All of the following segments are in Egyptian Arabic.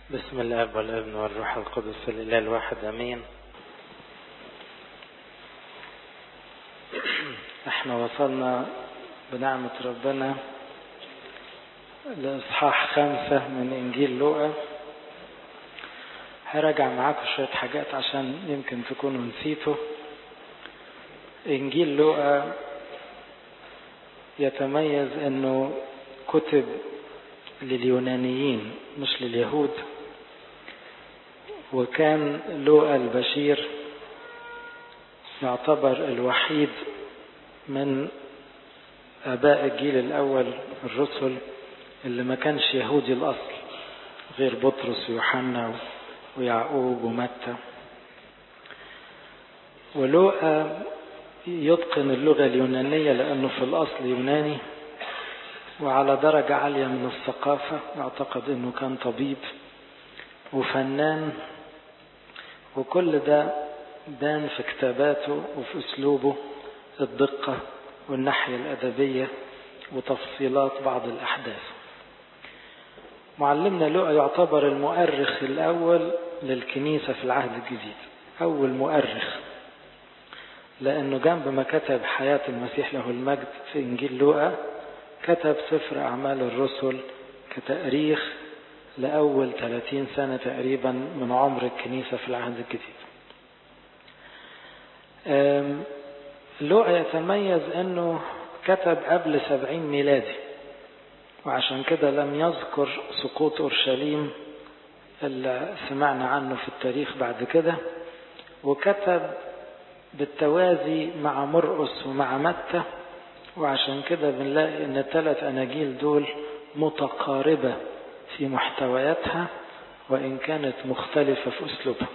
بسم الله والابن والروح القدس الاله الواحد امين احنا وصلنا بنعمة ربنا لإصحاح خمسة من إنجيل لوقا هراجع معاكم شوية حاجات عشان يمكن تكونوا نسيتوا إنجيل لوقا يتميز أنه كتب لليونانيين مش لليهود وكان لوقا البشير يعتبر الوحيد من آباء الجيل الأول الرسل اللي ما كانش يهودي الأصل غير بطرس ويوحنا ويعقوب ومتى ولوقا يتقن اللغة اليونانية لأنه في الأصل يوناني وعلى درجة عالية من الثقافة يعتقد أنه كان طبيب وفنان وكل ده بان في كتاباته وفي أسلوبه الدقة والناحية الأدبية وتفصيلات بعض الأحداث معلمنا لؤى يعتبر المؤرخ الأول للكنيسة في العهد الجديد أول مؤرخ لأنه جنب ما كتب حياة المسيح له المجد في إنجيل لوقا كتب سفر أعمال الرسل كتأريخ لأول 30 سنة تقريبا من عمر الكنيسة في العهد الجديد لوقا يتميز أنه كتب قبل 70 ميلادي وعشان كده لم يذكر سقوط أورشليم اللي سمعنا عنه في التاريخ بعد كده وكتب بالتوازي مع مرقس ومع متى وعشان كده بنلاقي ان الثلاث اناجيل دول متقاربة في محتوياتها وان كانت مختلفة في اسلوبها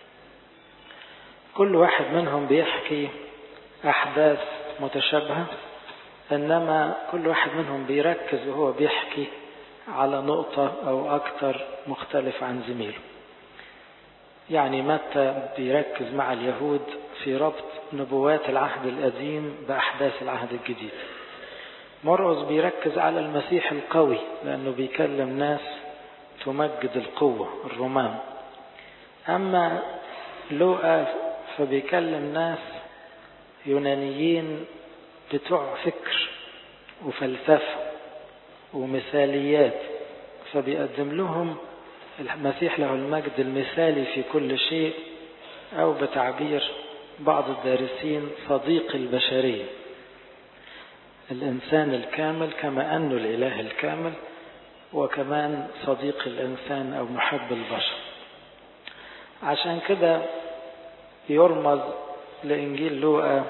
كل واحد منهم بيحكي احداث متشابهة انما كل واحد منهم بيركز وهو بيحكي على نقطة او اكتر مختلف عن زميله يعني متى بيركز مع اليهود في ربط نبوات العهد القديم بأحداث العهد الجديد مرقس بيركز على المسيح القوي لأنه بيكلم ناس تمجد القوة الرومان أما لوقا فبيكلم ناس يونانيين بتوع فكر وفلسفة ومثاليات فبيقدم لهم المسيح له المجد المثالي في كل شيء أو بتعبير بعض الدارسين صديق البشرية الإنسان الكامل كما أنه الإله الكامل وكمان صديق الإنسان أو محب البشر عشان كده يرمز لإنجيل لوقا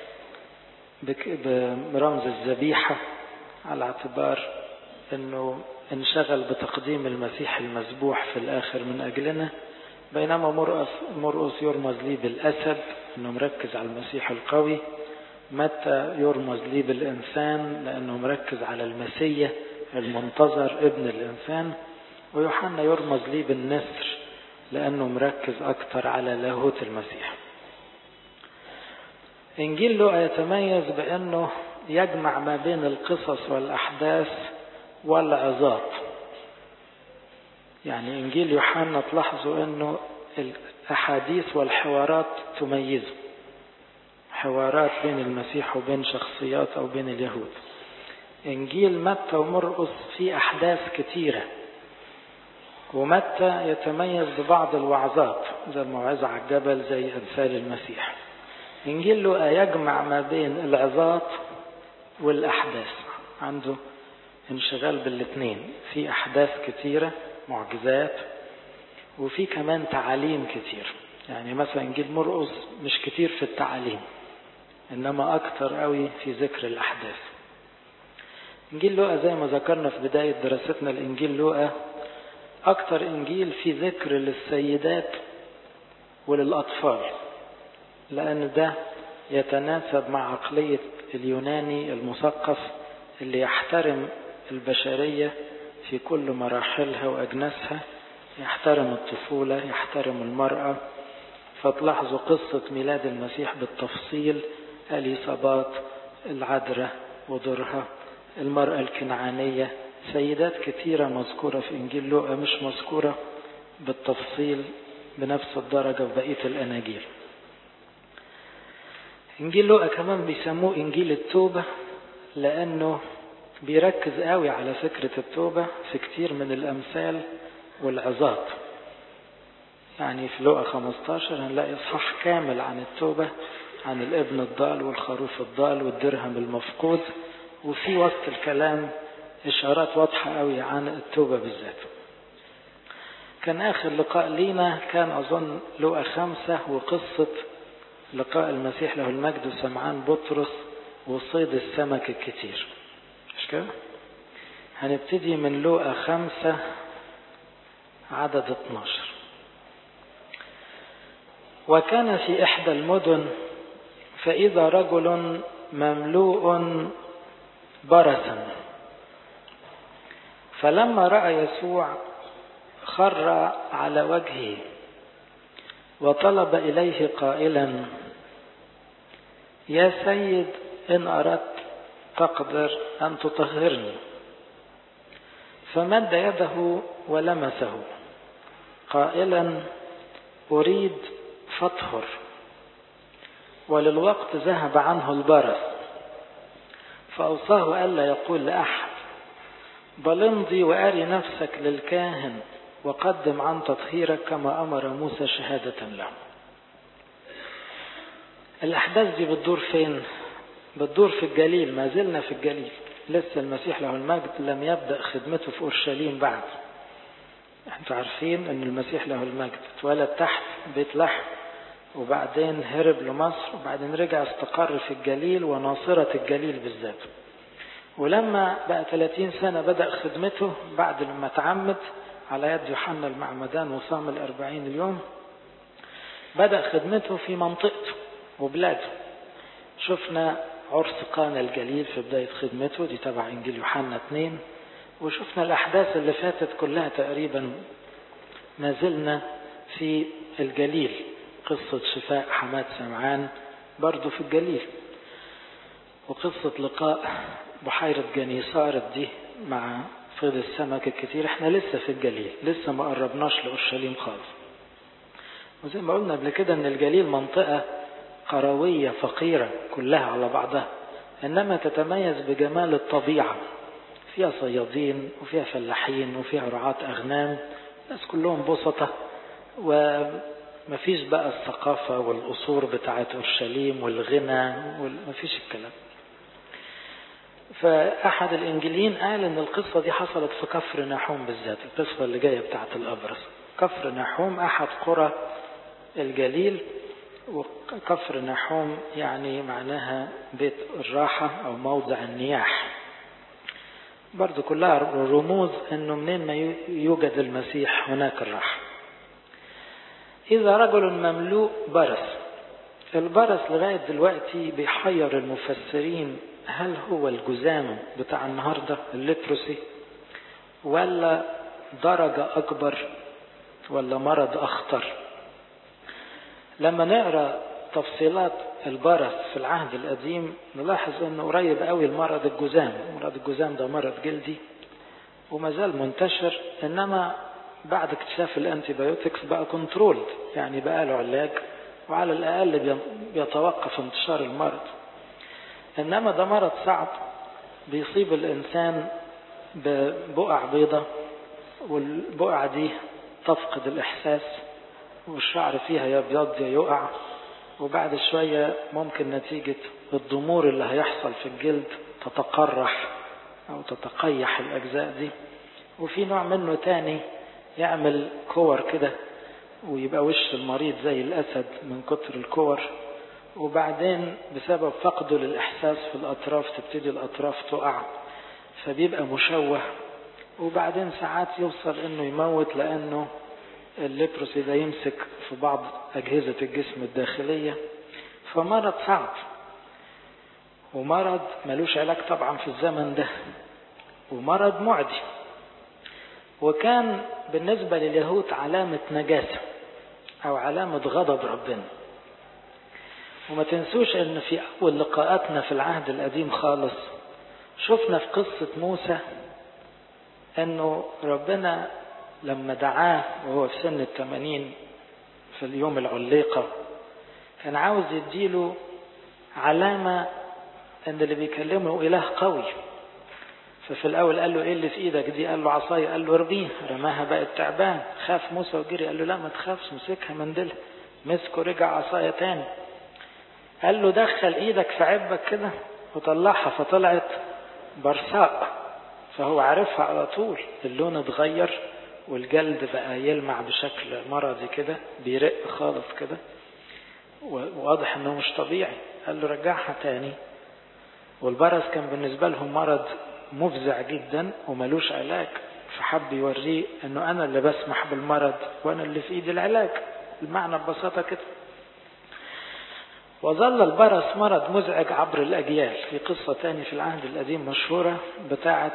برمز الذبيحة على اعتبار أنه انشغل بتقديم المسيح المذبوح في الآخر من أجلنا بينما مرقس, مرقس يرمز لي بالأسد أنه مركز على المسيح القوي متى يرمز لي بالإنسان لأنه مركز على المسيح المنتظر ابن الإنسان ويوحنا يرمز لي بالنسر لأنه مركز أكثر على لاهوت المسيح إنجيل لوقا يتميز بأنه يجمع ما بين القصص والأحداث والعظات يعني إنجيل يوحنا تلاحظوا أنه الأحاديث والحوارات تميزه حوارات بين المسيح وبين شخصيات أو بين اليهود إنجيل متى ومرقس فيه أحداث كتيرة ومتى يتميز ببعض الوعظات زي الموعظة على الجبل زي أمثال المسيح إنجيل لوقا يجمع ما بين العظات والأحداث عنده انشغال بالاثنين في أحداث كتيرة معجزات وفي كمان تعاليم كتير يعني مثلا إنجيل مرقس مش كتير في التعاليم إنما أكتر قوي في ذكر الأحداث إنجيل لوقا زي ما ذكرنا في بداية دراستنا الإنجيل لوقا أكتر إنجيل في ذكر للسيدات وللأطفال لأن ده يتناسب مع عقلية اليوناني المثقف اللي يحترم البشرية في كل مراحلها وأجناسها يحترم الطفولة يحترم المرأة فتلاحظوا قصة ميلاد المسيح بالتفصيل اليصابات العذراء ودورها المرأة الكنعانية سيدات كثيرة مذكورة في إنجيل لوقا مش مذكورة بالتفصيل بنفس الدرجة في بقية الأناجيل إنجيل لوقا كمان بيسموه إنجيل التوبة لأنه بيركز قوي على فكرة التوبة في كتير من الأمثال والعظات يعني في لوقا 15 هنلاقي إصحاح كامل عن التوبة عن الابن الضال والخروف الضال والدرهم المفقود وفي وسط الكلام إشارات واضحة قوي عن التوبة بالذات كان آخر لقاء لينا كان أظن لقاء خمسة وقصة لقاء المسيح له المجد وسمعان بطرس وصيد السمك الكتير مش كده؟ هنبتدي من لقاء خمسة عدد 12 وكان في إحدى المدن فإذا رجل مملوء برسا فلما رأى يسوع خر على وجهه وطلب إليه قائلا يا سيد إن أردت تقدر أن تطهرني فمد يده ولمسه قائلا أريد فاطهر وللوقت ذهب عنه البرص فأوصاه ألا يقول لأحد بل امضي وأري نفسك للكاهن وقدم عن تطهيرك كما أمر موسى شهادة له الأحداث دي بتدور فين؟ بتدور في الجليل ما زلنا في الجليل لسه المسيح له المجد لم يبدأ خدمته في أورشليم بعد انتوا عارفين ان المسيح له المجد اتولد تحت بيت لحم وبعدين هرب لمصر وبعدين رجع استقر في الجليل وناصرة الجليل بالذات ولما بقى 30 سنة بدأ خدمته بعد لما تعمد على يد يوحنا المعمدان وصام الأربعين اليوم بدأ خدمته في منطقته وبلاده شفنا عرس قانا الجليل في بداية خدمته دي تبع إنجيل يوحنا 2 وشفنا الأحداث اللي فاتت كلها تقريبا ما زلنا في الجليل قصة شفاء حماد سمعان برضو في الجليل وقصة لقاء بحيرة جنيسارت دي مع صيد السمك الكتير احنا لسه في الجليل لسه ما قربناش لأورشليم خالص وزي ما قلنا قبل كده ان الجليل منطقة قروية فقيرة كلها على بعضها انما تتميز بجمال الطبيعة فيها صيادين وفيها فلاحين وفيها رعاة أغنام الناس كلهم بسطة ومفيش بقى الثقافة والأصول بتاعت أورشليم والغنى مفيش الكلام فأحد الإنجيليين قال إن القصة دي حصلت في كفر ناحوم بالذات القصة اللي جاية بتاعت الأبرص كفر ناحوم أحد قرى الجليل وكفر ناحوم يعني معناها بيت الراحة أو موضع النياح برضو كلها رموز انه منين ما يوجد المسيح هناك الراحة اذا رجل مملوء برص البرص لغاية دلوقتي بيحير المفسرين هل هو الجزام بتاع النهاردة الليبروسي ولا درجة اكبر ولا مرض اخطر لما نقرأ تفصيلات البرص في العهد القديم نلاحظ انه قريب قوي المرض الجزام مرض الجزام ده مرض جلدي وما زال منتشر انما بعد اكتشاف الانتيبيوتكس بقى كنترولد يعني بقى له علاج وعلى الاقل بيتوقف انتشار المرض انما ده مرض صعب بيصيب الانسان ببقع بيضة والبقع دي تفقد الاحساس والشعر فيها يبيض يا يقع وبعد شوية ممكن نتيجة الضمور اللي هيحصل في الجلد تتقرح أو تتقيح الأجزاء دي وفي نوع منه تاني يعمل كور كده ويبقى وش المريض زي الأسد من كتر الكور وبعدين بسبب فقده للإحساس في الأطراف تبتدي الأطراف تقع فبيبقى مشوه وبعدين ساعات يوصل انه يموت لانه الليبروسي ده يمسك في بعض أجهزة الجسم الداخلية فمرض صعب ومرض ملوش علاج طبعا في الزمن ده ومرض معدي وكان بالنسبة لليهود علامة نجاسة أو علامة غضب ربنا وما تنسوش ان في أول لقاءاتنا في العهد القديم خالص شفنا في قصة موسى انه ربنا لما دعاه وهو في سن الثمانين في اليوم العليقة كان عاوز يديله علامة ان اللي بيكلمه اله قوي ففي الاول قال له ايه اللي في ايدك دي قال له عصاية قال له ارميها رماها بقت تعبان خاف موسى وجري قال له لا ما تخافش مسكها مندلها مسكه رجع عصاية تاني قال له دخل ايدك في عبك كده وطلعها فطلعت برصاء فهو عارفها على طول اللون اتغير والجلد بقى يلمع بشكل مرضي كده بيرق خالص كده وواضح انه مش طبيعي قال له رجعها تاني والبرص كان بالنسبة لهم مرض مفزع جدا وملوش علاج فحب يوريه انه انا اللي بسمح بالمرض وانا اللي في ايدي العلاج المعنى ببساطة كده وظل البرص مرض مزعج عبر الأجيال في قصة تاني في العهد القديم مشهورة بتاعة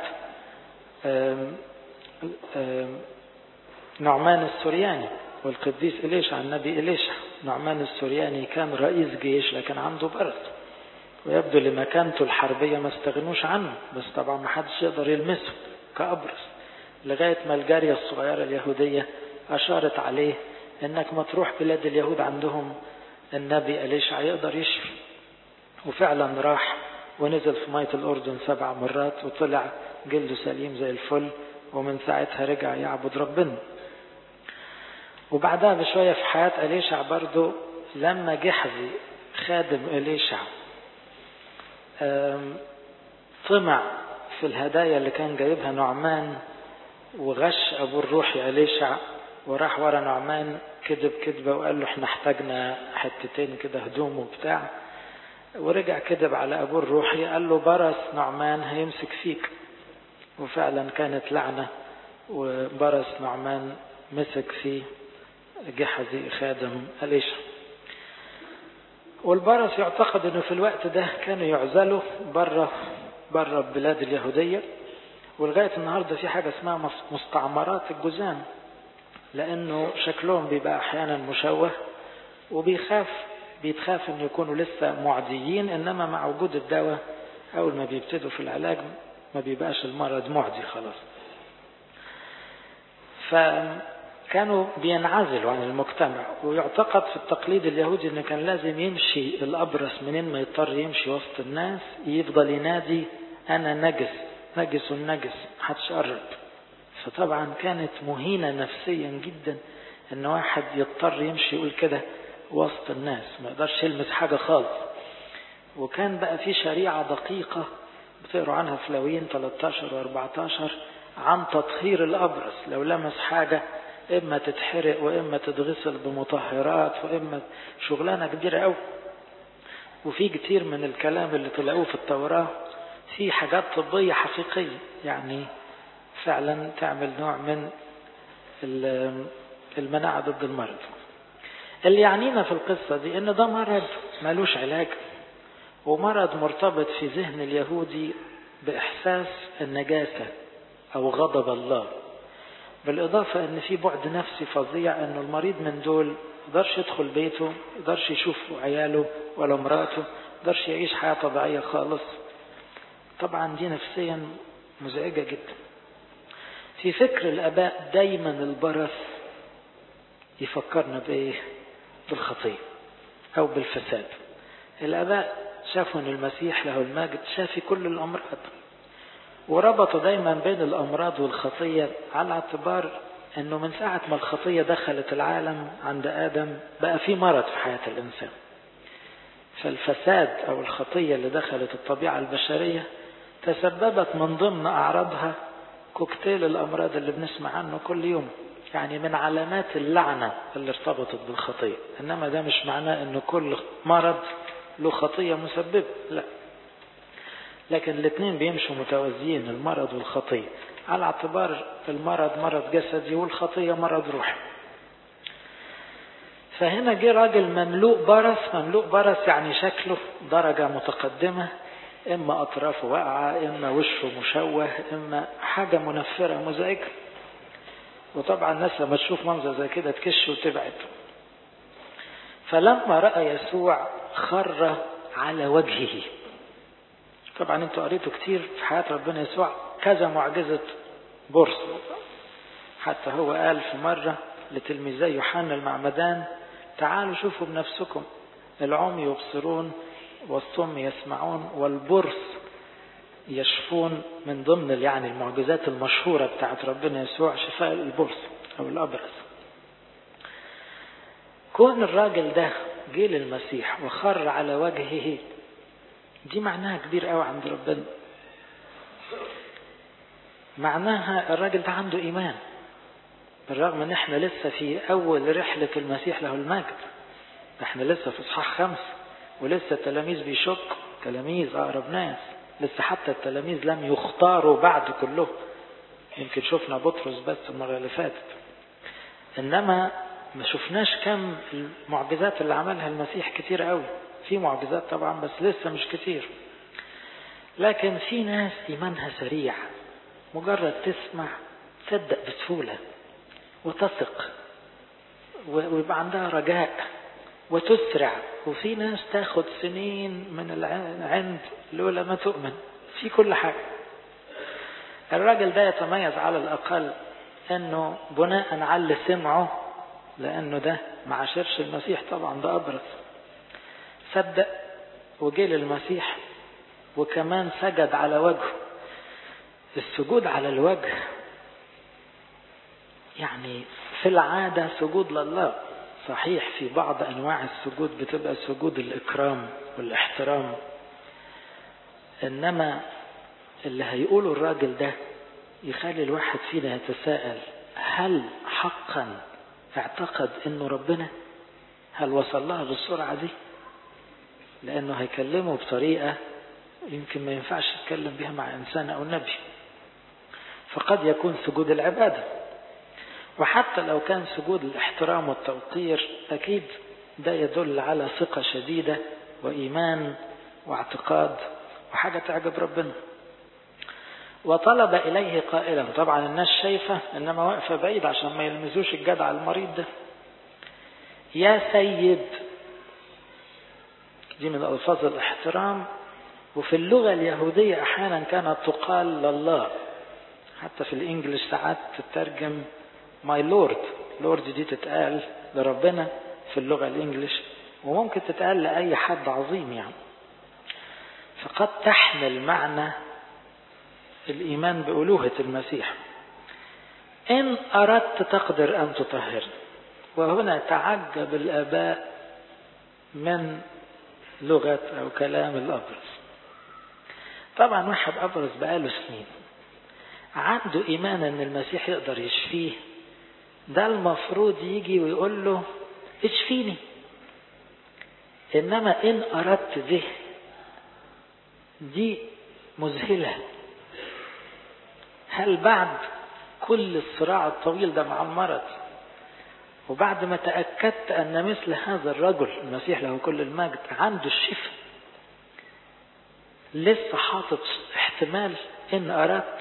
نعمان السورياني والقديس إليشع النبي إليشع نعمان السورياني كان رئيس جيش لكن عنده برص ويبدو لمكانته الحربية ما استغنوش عنه بس طبعا ما حدش يقدر يلمسه كأبرص لغاية ما الجارية الصغيرة اليهودية أشارت عليه إنك ما تروح بلاد اليهود عندهم النبي أليشع يقدر يشفي وفعلا راح ونزل في مية الأردن سبع مرات وطلع جلده سليم زي الفل ومن ساعتها رجع يعبد ربنا وبعدها بشوية في حياة أليشع برضو لما جحزي خادم أليشع طمع في الهدايا اللي كان جايبها نعمان وغش أبو الروحي أليشع وراح ورا نعمان كذب كذبة وقال له احنا احتاجنا حتتين كده هدوم وبتاع ورجع كذب على أبوه الروحي قال له برس نعمان هيمسك فيك وفعلا كانت لعنة وبرس نعمان مسك في جحزي خادم أليشا والبرس يعتقد انه في الوقت ده كانوا يعزلوا بره بره البلاد اليهودية ولغاية النهاردة في حاجة اسمها مستعمرات الجزام لانه شكلهم بيبقى احيانا مشوه وبيخاف بيتخاف ان يكونوا لسه معديين انما مع وجود الدواء اول ما بيبتدوا في العلاج ما بيبقاش المرض معدي خلاص فكانوا بينعزلوا عن المجتمع ويعتقد في التقليد اليهودي ان كان لازم يمشي الابرص منين ما يضطر يمشي وسط الناس يفضل ينادي انا نجس نجس نجس محدش قرب فطبعا كانت مهينة نفسيا جدا ان واحد يضطر يمشي يقول كده وسط الناس ما يقدرش يلمس حاجة خالص وكان بقى في شريعة دقيقة بتقروا عنها في لاويين 13 و14 عن تطهير الأبرص لو لمس حاجة إما تتحرق وإما تتغسل بمطهرات وإما شغلانة كبيرة أوي وفي كتير من الكلام اللي تلاقوه في التوراة في حاجات طبية حقيقية يعني فعلا تعمل نوع من المناعة ضد المرض اللي يعنينا في القصة دي ان ده مرض ملوش علاج ومرض مرتبط في ذهن اليهودي بإحساس النجاسة أو غضب الله بالإضافة أن في بعد نفسي فظيع أن المريض من دول يقدرش يدخل بيته يقدرش يشوف عياله ولا مراته يقدرش يعيش حياة طبيعية خالص طبعا دي نفسيا مزعجة جدا في فكر الآباء دايما البرص يفكرنا بإيه بالخطية أو بالفساد الآباء شافوا أن المسيح له المجد شافي كل الأمراض وربطوا دايما بين الأمراض والخطية على اعتبار أنه من ساعة ما الخطية دخلت العالم عند آدم بقى في مرض في حياة الإنسان فالفساد أو الخطية اللي دخلت الطبيعة البشرية تسببت من ضمن أعراضها كوكتيل الأمراض اللي بنسمع عنه كل يوم يعني من علامات اللعنة اللي ارتبطت بالخطية إنما ده مش معناه أن كل مرض له خطية مسببة لا لكن الاثنين بيمشوا متوازيين المرض والخطية على اعتبار المرض مرض جسدي والخطية مرض روحي فهنا جه راجل مملوء برص مملوء برص يعني شكله درجة متقدمة إما أطرافه واقعة إما وشه مشوه إما حاجة منفرة مزعجة وطبعا الناس لما تشوف منظر زي كده تكش وتبعد فلما رأى يسوع خر على وجهه طبعا انتوا قريتوا كتير في حياة ربنا يسوع كذا معجزة برص حتى هو قال في مرة لتلميذي يوحنا المعمدان تعالوا شوفوا بنفسكم العمي يبصرون والصم يسمعون والبرص يشفون من ضمن يعني المعجزات المشهورة بتاعت ربنا يسوع شفاء البرص أو الأبرص كون الراجل ده جه للمسيح وخر على وجهه دي معناها كبير قوي عند ربنا معناها الراجل ده عنده إيمان بالرغم ان احنا لسه في اول رحلة المسيح له المجد احنا لسه في اصحاح خمسة ولسه التلاميذ بيشك تلاميذ اقرب ناس لسه حتى التلاميذ لم يختاروا بعد كلهم يمكن شفنا بطرس بس المرة اللي فاتت انما ما شفناش كم المعجزات اللي عملها المسيح كتير قوي في معجزات طبعا بس لسه مش كتير لكن في ناس ايمانها سريع مجرد تسمع تصدق بسهوله وتثق ويبقى عندها رجاء وتسرع وفي ناس تاخد سنين من العند لولا ما تؤمن في كل حاجة الراجل ده يتميز على الأقل أنه بناء على اللي سمعه لأنه ده ما عاشرش المسيح طبعا ده أبرز صدق وجه للمسيح وكمان سجد على وجهه السجود على الوجه يعني في العادة سجود لله صحيح في بعض أنواع السجود بتبقى سجود الإكرام والاحترام إنما اللي هيقوله الراجل ده يخلي الواحد فينا يتساءل هل حقا اعتقد انه ربنا هل وصل لها بالسرعة دي لانه هيكلمه بطريقة يمكن ما ينفعش يتكلم بها مع انسان او نبي فقد يكون سجود العباده وحتى لو كان سجود الاحترام والتوقير أكيد ده يدل على ثقة شديدة وإيمان واعتقاد وحاجة تعجب ربنا وطلب إليه قائلا طبعا الناس شايفة إنما واقفة بعيد عشان ما يلمزوش الجدع المريض ده يا سيد دي من ألفاظ الاحترام وفي اللغة اليهودية أحيانا كانت تقال لله حتى في الإنجليش ساعات تترجم ماي لورد لورد دي تتقال لربنا في اللغة الإنجليش وممكن تتقال لأي حد عظيم يعني فقد تحمل معنى الإيمان بألوهة المسيح إن أردت تقدر أن تطهر وهنا تعجب الآباء من لغة أو كلام الأبرز طبعا واحد أبرز بقاله سنين عنده إيمان أن المسيح يقدر يشفيه ده المفروض يجي ويقول له اشفيني إنما إن أردت به دي مذهلة هل بعد كل الصراع الطويل ده مع المرض وبعد ما تأكدت أن مثل هذا الرجل المسيح له كل المجد عنده الشفاء لسه حاطط احتمال إن أردت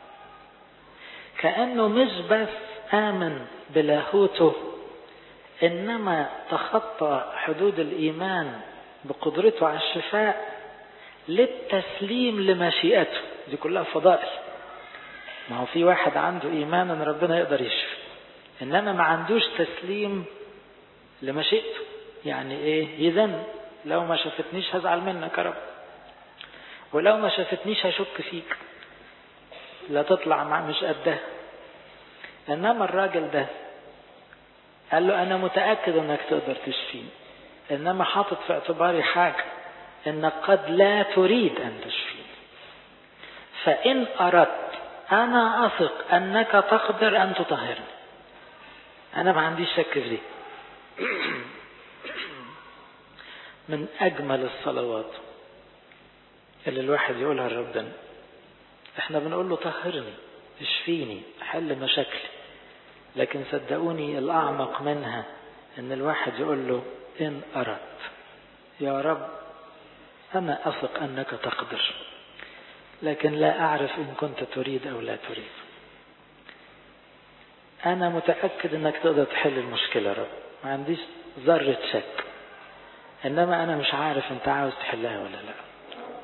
كأنه مش بس آمن بلاهوته إنما تخطى حدود الإيمان بقدرته على الشفاء للتسليم لمشيئته دي كلها فضائل ما هو في واحد عنده إيمان أن ربنا يقدر يشفي إنما ما عندوش تسليم لمشيئته يعني إيه إذا لو ما شفتنيش هزعل منك يا رب ولو ما شفتنيش هشك فيك لا تطلع مع مش قدها انما الراجل ده قال له انا متاكد انك تقدر تشفيني انما حاطط في اعتباري حاجه انك قد لا تريد ان تشفيني فان اردت انا اثق انك تقدر ان تطهرني انا ما عنديش شك في دي من اجمل الصلوات اللي الواحد يقولها لربنا احنا بنقول له طهرني اشفيني حل مشاكلي لكن صدقوني الأعمق منها إن الواحد يقول له إن أردت يا رب أنا أثق أنك تقدر لكن لا أعرف إن كنت تريد أو لا تريد أنا متأكد أنك تقدر تحل المشكلة يا رب ما عنديش ذرة شك إنما أنا مش عارف أنت عاوز تحلها ولا لا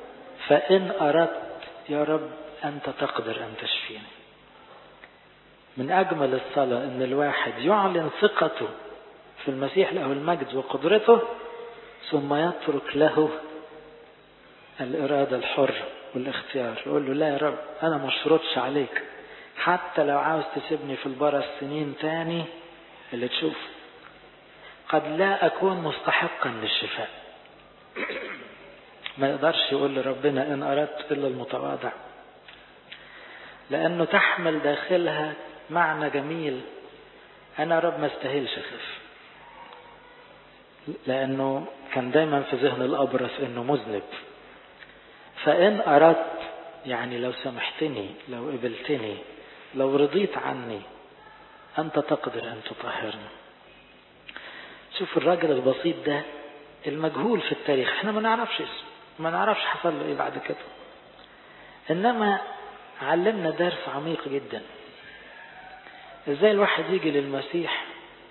فإن أردت يا رب أنت تقدر أن تشفيني من أجمل الصلاة أن الواحد يعلن ثقته في المسيح له المجد وقدرته ثم يترك له الإرادة الحرة والاختيار يقول له لا يا رب أنا ما اشرطش عليك حتى لو عاوز تسيبني في البرص سنين تاني اللي تشوف قد لا أكون مستحقا للشفاء ما يقدرش يقول لربنا إن أردت إلا المتواضع لأنه تحمل داخلها معنى جميل أنا رب ما استاهلش أخف لأنه كان دايما في ذهن الأبرص إنه مذنب فإن أردت يعني لو سمحتني لو قبلتني لو رضيت عني أنت تقدر أن تطهرني شوف الراجل البسيط ده المجهول في التاريخ احنا ما نعرفش اسمه ما نعرفش حصل له ايه بعد كده انما علمنا درس عميق جدا ازاي الواحد يجي للمسيح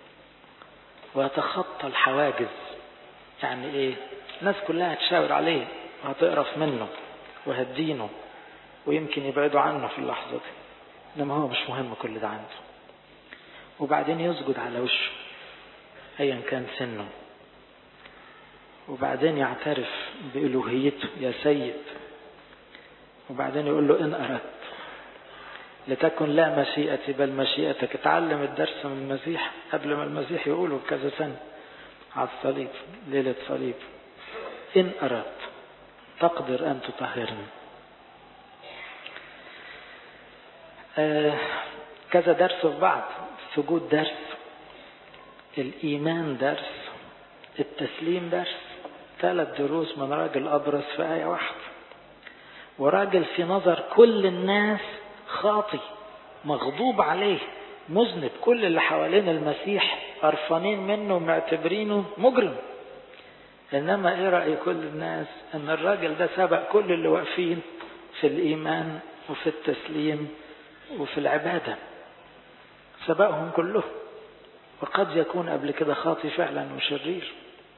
ويتخطى الحواجز يعني ايه الناس كلها هتشاور عليه وهتقرف منه وهتدينه ويمكن يبعدوا عنه في اللحظة دي انما هو مش مهم كل ده عنده وبعدين يسجد على وشه ايا كان سنه وبعدين يعترف بألوهيته يا سيد وبعدين يقول له إن أردت لتكن لا مشيئتي بل مشيئتك اتعلم الدرس من المسيح قبل ما المسيح يقوله بكذا سنة على الصليب ليلة صليب إن أردت تقدر أن تطهرني آه كذا درس في بعض السجود درس الإيمان درس التسليم درس ثلاث دروس من راجل أبرز في آية واحدة وراجل في نظر كل الناس خاطي مغضوب عليه مذنب كل اللي حوالين المسيح قرفانين منه ومعتبرينه مجرم انما ايه رأي كل الناس ان الراجل ده سبق كل اللي واقفين في الايمان وفي التسليم وفي العبادة سبقهم كلهم وقد يكون قبل كده خاطي فعلا وشرير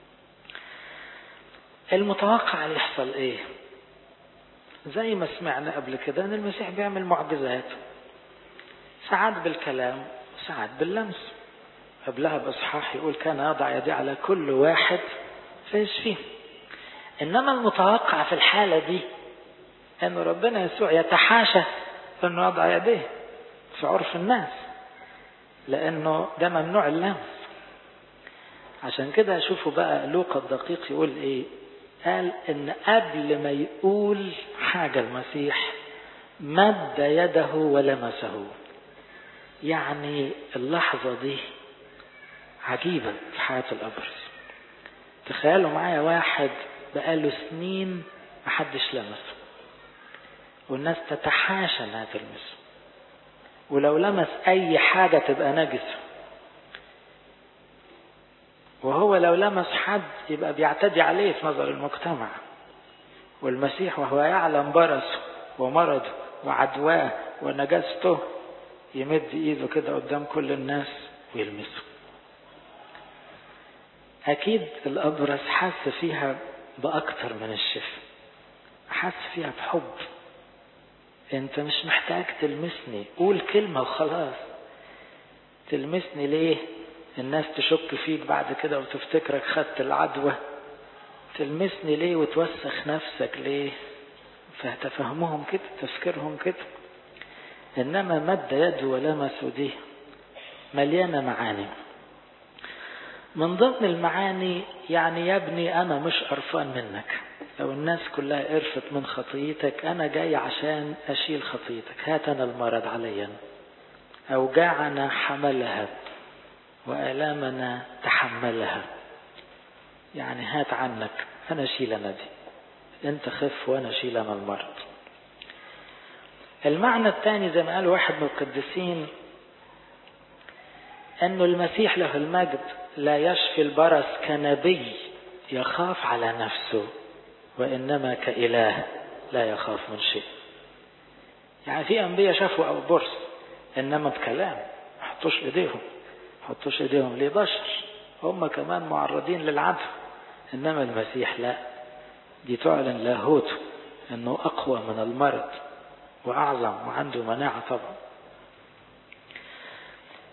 المتوقع يحصل ايه زي ما سمعنا قبل كده ان المسيح بيعمل معجزات ساعات بالكلام وساعات باللمس قبلها باصحاح يقول كان يضع يدي على كل واحد فيشفيه انما المتوقع في الحاله دي ان ربنا يسوع يتحاشى انه يضع يديه في عرف الناس لانه ده ممنوع اللمس عشان كده شوفوا بقى لوقا الدقيق يقول ايه قال ان قبل ما يقول حاجة المسيح مد يده ولمسه يعني اللحظة دي عجيبة في حياة الأبرص تخيلوا معايا واحد بقاله سنين محدش لمسه والناس تتحاشى انها تلمسه ولو لمس اي حاجة تبقى نجسة وهو لو لمس حد يبقى بيعتدي عليه في نظر المجتمع والمسيح وهو يعلم برسه ومرضه وعدواه ونجاسته يمد ايده كده قدام كل الناس ويلمسه اكيد الابرص حس فيها باكتر من الشفاء حس فيها بحب انت مش محتاج تلمسني قول كلمة وخلاص تلمسني ليه الناس تشك فيك بعد كده وتفتكرك خدت العدوى تلمسني ليه وتوسخ نفسك ليه فتفهمهم كده تفكيرهم كده انما مد يده ولمسه دي مليانه معاني من ضمن المعاني يعني يا ابني انا مش قرفان منك لو الناس كلها قرفت من خطيتك انا جاي عشان اشيل خطيتك هات انا المرض عليا اوجاعنا حملها والامنا تحملها يعني هات عنك انا اشيل انا دي انت خف وانا اشيل انا المرض المعنى الثاني زي ما قال واحد من القديسين انه المسيح له المجد لا يشفي البرص كنبي يخاف على نفسه وانما كاله لا يخاف من شيء يعني في انبياء شافوا او برص انما بكلام ما حطوش ايديهم حطوش ايديهم ليه بشر هم كمان معرضين للعدو انما المسيح لا دي تعلن لاهوته انه اقوى من المرض واعظم وعنده مناعه طبعا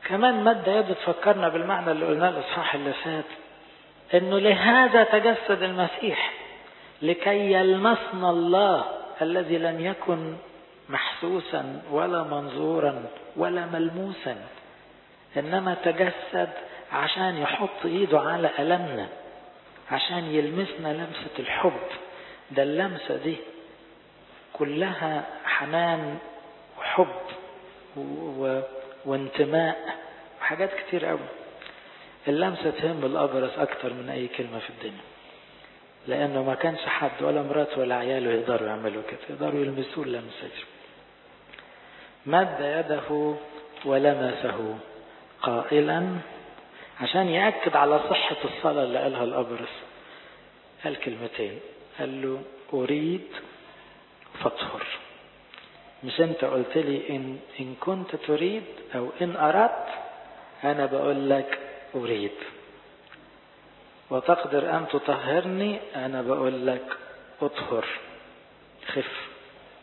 كمان مد يد تفكرنا بالمعنى اللي قلناه الإصحاح اللي فات إنه لهذا تجسد المسيح لكي يلمسنا الله الذي لم يكن محسوسا ولا منظورا ولا ملموسا إنما تجسد عشان يحط إيده على ألمنا عشان يلمسنا لمسة الحب ده اللمسة دي كلها حنان وحب و... و... وانتماء وحاجات كتير قوي اللمسة تهم الأبرص أكتر من أي كلمة في الدنيا لأنه ما كانش حد ولا مراته ولا عياله يقدروا يعملوا كده يقدروا يلمسوه اللمسة دي مد يده ولمسه قائلا عشان يأكد على صحة الصلاة اللي قالها الأبرص قال كلمتين قال له أريد فاطهر مش انت قلت لي إن, إن كنت تريد أو إن أردت أنا بقول لك أريد وتقدر أن تطهرني أنا بقول لك أطهر خف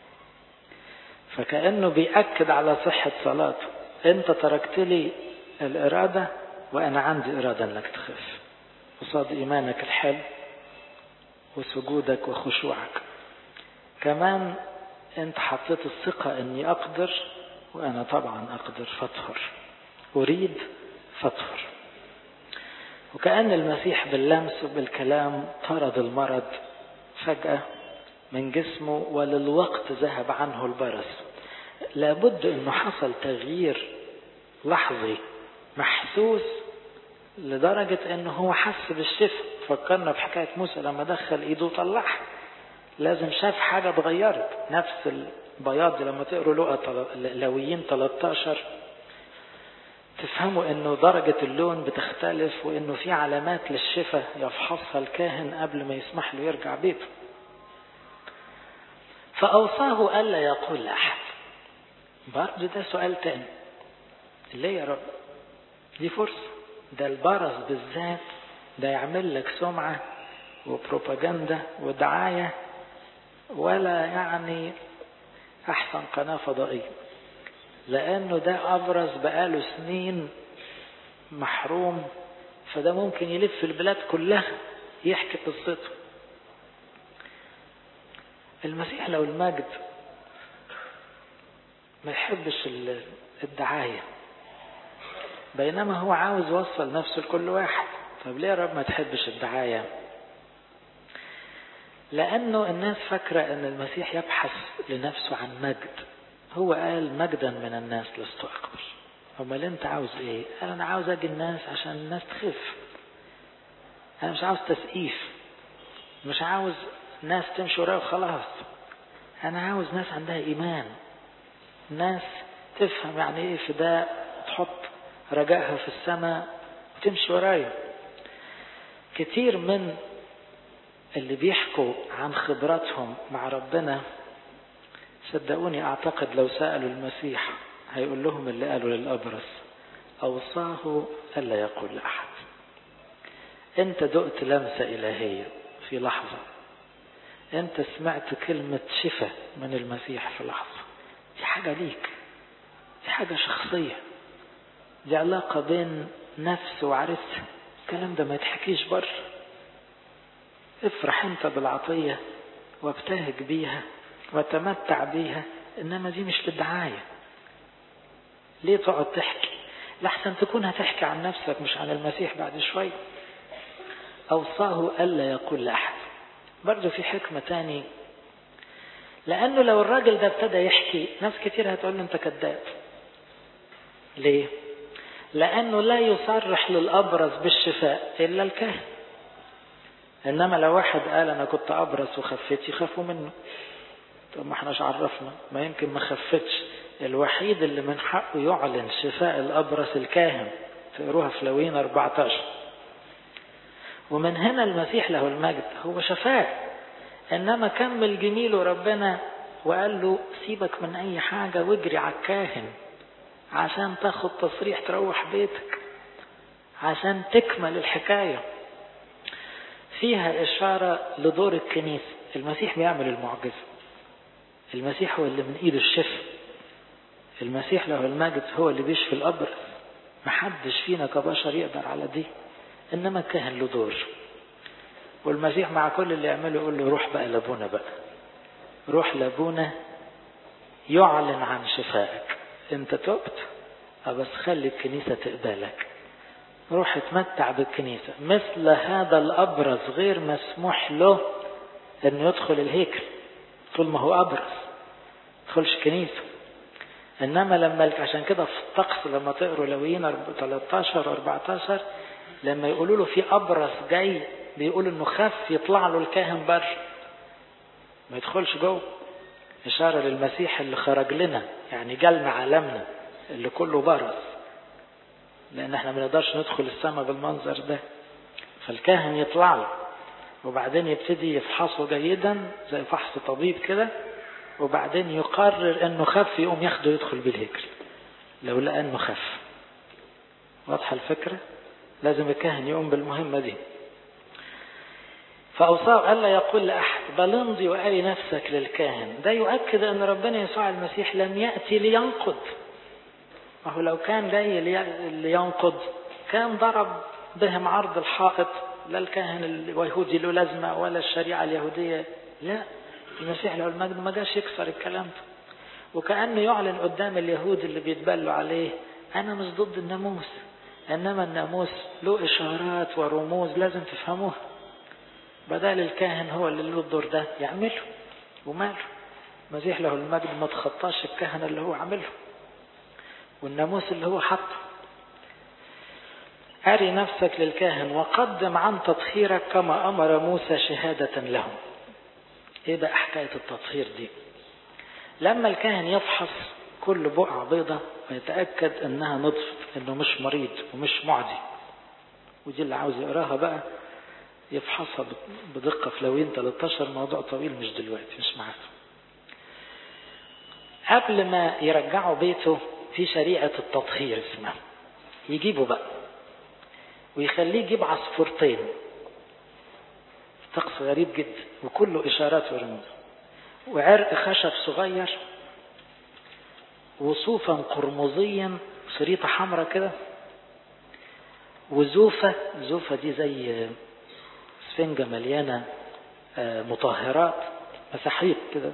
فكأنه بيأكد على صحة صلاته أنت تركت لي الإرادة وأنا عندي إرادة أنك تخف قصاد إيمانك الحلو وسجودك وخشوعك كمان أنت حطيت الثقة أني أقدر وأنا طبعا أقدر فاطهر أريد فاطهر وكأن المسيح باللمس وبالكلام طرد المرض فجأة من جسمه وللوقت ذهب عنه البرص لابد انه حصل تغيير لحظي محسوس لدرجة انه هو حس بالشفاء فكرنا في حكاية موسى لما دخل ايده وطلعها لازم شاف حاجة اتغيرت نفس البياض لما تقروا لقى لويين 13 تفهموا انه درجة اللون بتختلف وانه في علامات للشفاء يفحصها الكاهن قبل ما يسمح له يرجع بيته فأوصاه ألا يقول لأحد برضه ده سؤال تاني ليه يا رب دي فرصة ده البرص بالذات ده يعمل لك سمعة وبروباجندا ودعاية ولا يعني أحسن قناة فضائية لأنه ده أبرز بقاله سنين محروم فده ممكن يلف البلاد كلها يحكي قصته المسيح لو المجد ما يحبش الدعاية بينما هو عاوز يوصل نفسه لكل واحد طب ليه يا رب ما تحبش الدعاية لأنه الناس فاكرة أن المسيح يبحث لنفسه عن مجد هو قال مجدا من الناس لست أقبل أمال أنت عاوز إيه؟ قال أنا عاوز أجي الناس عشان الناس تخف أنا مش عاوز تسقيف مش عاوز ناس تمشي ورايا وخلاص أنا عاوز ناس عندها إيمان ناس تفهم يعني إيه فداء تحط رجائها في السماء وتمشي ورايا كتير من اللي بيحكوا عن خبراتهم مع ربنا صدقوني أعتقد لو سألوا المسيح هيقول لهم اللي قالوا للأبرص أوصاه ألا يقول لأحد أنت دقت لمسة إلهية في لحظة أنت سمعت كلمة شفاء من المسيح في لحظة دي حاجة ليك دي حاجة شخصية دي علاقة بين نفس وعرس الكلام ده ما يتحكيش بره افرح انت بالعطية وابتهج بيها وتمتع بيها انما دي مش للدعاية ليه تقعد تحكي لحسن تكون هتحكي عن نفسك مش عن المسيح بعد شوي اوصاه الا يقول لاحد برضه في حكمة تاني لانه لو الراجل ده ابتدى يحكي ناس كتير هتقول له انت كذاب ليه لانه لا يصرح للابرص بالشفاء الا الكاهن انما لو واحد قال انا كنت ابرص وخفيت يخافوا منه طب ما احناش عرفنا ما يمكن ما خفتش الوحيد اللي من حقه يعلن شفاء الابرص الكاهن تقروها في لوين 14 ومن هنا المسيح له المجد هو شفاه انما كمل جميله ربنا وقال له سيبك من اي حاجة واجري على الكاهن عشان تاخد تصريح تروح بيتك عشان تكمل الحكايه فيها إشارة لدور الكنيسة المسيح بيعمل المعجزة المسيح هو اللي من إيده الشفاء المسيح له المجد هو اللي بيشفي الأبرص محدش فينا كبشر يقدر على دي انما الكاهن له دور والمسيح مع كل اللي يعمله يقول له روح بقى لابونا بقى روح لابونا يعلن عن شفائك انت تبت بس خلي الكنيسة تقبلك روح اتمتع بالكنيسة مثل هذا الأبرز غير مسموح له انه يدخل الهيكل طول ما هو أبرز يدخلش كنيسة انما لما عشان كده في الطقس لما تقروا لويين 13 و 14 لما يقولوا له في ابرص جاي بيقولوا انه خف يطلع له الكاهن بره ما يدخلش جوه اشاره للمسيح اللي خرج لنا يعني جالنا عالمنا اللي كله برص لان احنا ما نقدرش ندخل السماء بالمنظر ده فالكاهن يطلع له وبعدين يبتدي يفحصه جيدا زي فحص طبيب كده وبعدين يقرر انه خف يقوم ياخده يدخل بالهيكل لو لقى انه خف واضحه الفكره لازم الكاهن يقوم بالمهمه دي فأوصاه ألا يقول لأحد بل امضي وأري نفسك للكاهن ده يؤكد أن ربنا يسوع المسيح لم يأتي لينقض وهو لو كان جاي لينقض كان ضرب بهم عرض الحائط لا الكاهن اليهودي له لازمة ولا الشريعة اليهودية لا المسيح له المجد ما جاش يكسر الكلام ده وكأنه يعلن قدام اليهود اللي بيتبلوا عليه أنا مش ضد الناموس إنما الناموس له إشارات ورموز لازم تفهموها بدل الكاهن هو اللي له الدور ده يعمله وماله المسيح له المجد ما تخطاش الكهنة اللي هو عامله والناموس اللي هو حطه أري نفسك للكاهن وقدم عن تطهيرك كما أمر موسى شهادة لهم ايه بقى حكاية التطهير دي لما الكاهن يفحص كل بقعة بيضة ويتأكد انها نطفت انه مش مريض ومش معدي ودي اللي عاوز يقراها بقى يفحصها بدقة في لوين 13 موضوع طويل مش دلوقتي مش معاكم قبل ما يرجعوا بيته في شريعة التطهير اسمها يجيبوا بقى ويخليه يجيب عصفورتين طقس غريب جدا وكله إشارات ورموز وعرق خشب صغير وصوفا قرمزيا شريطة حمراء كده وزوفة زوفة دي زي سفنجة مليانة مطهرات مساحيق كده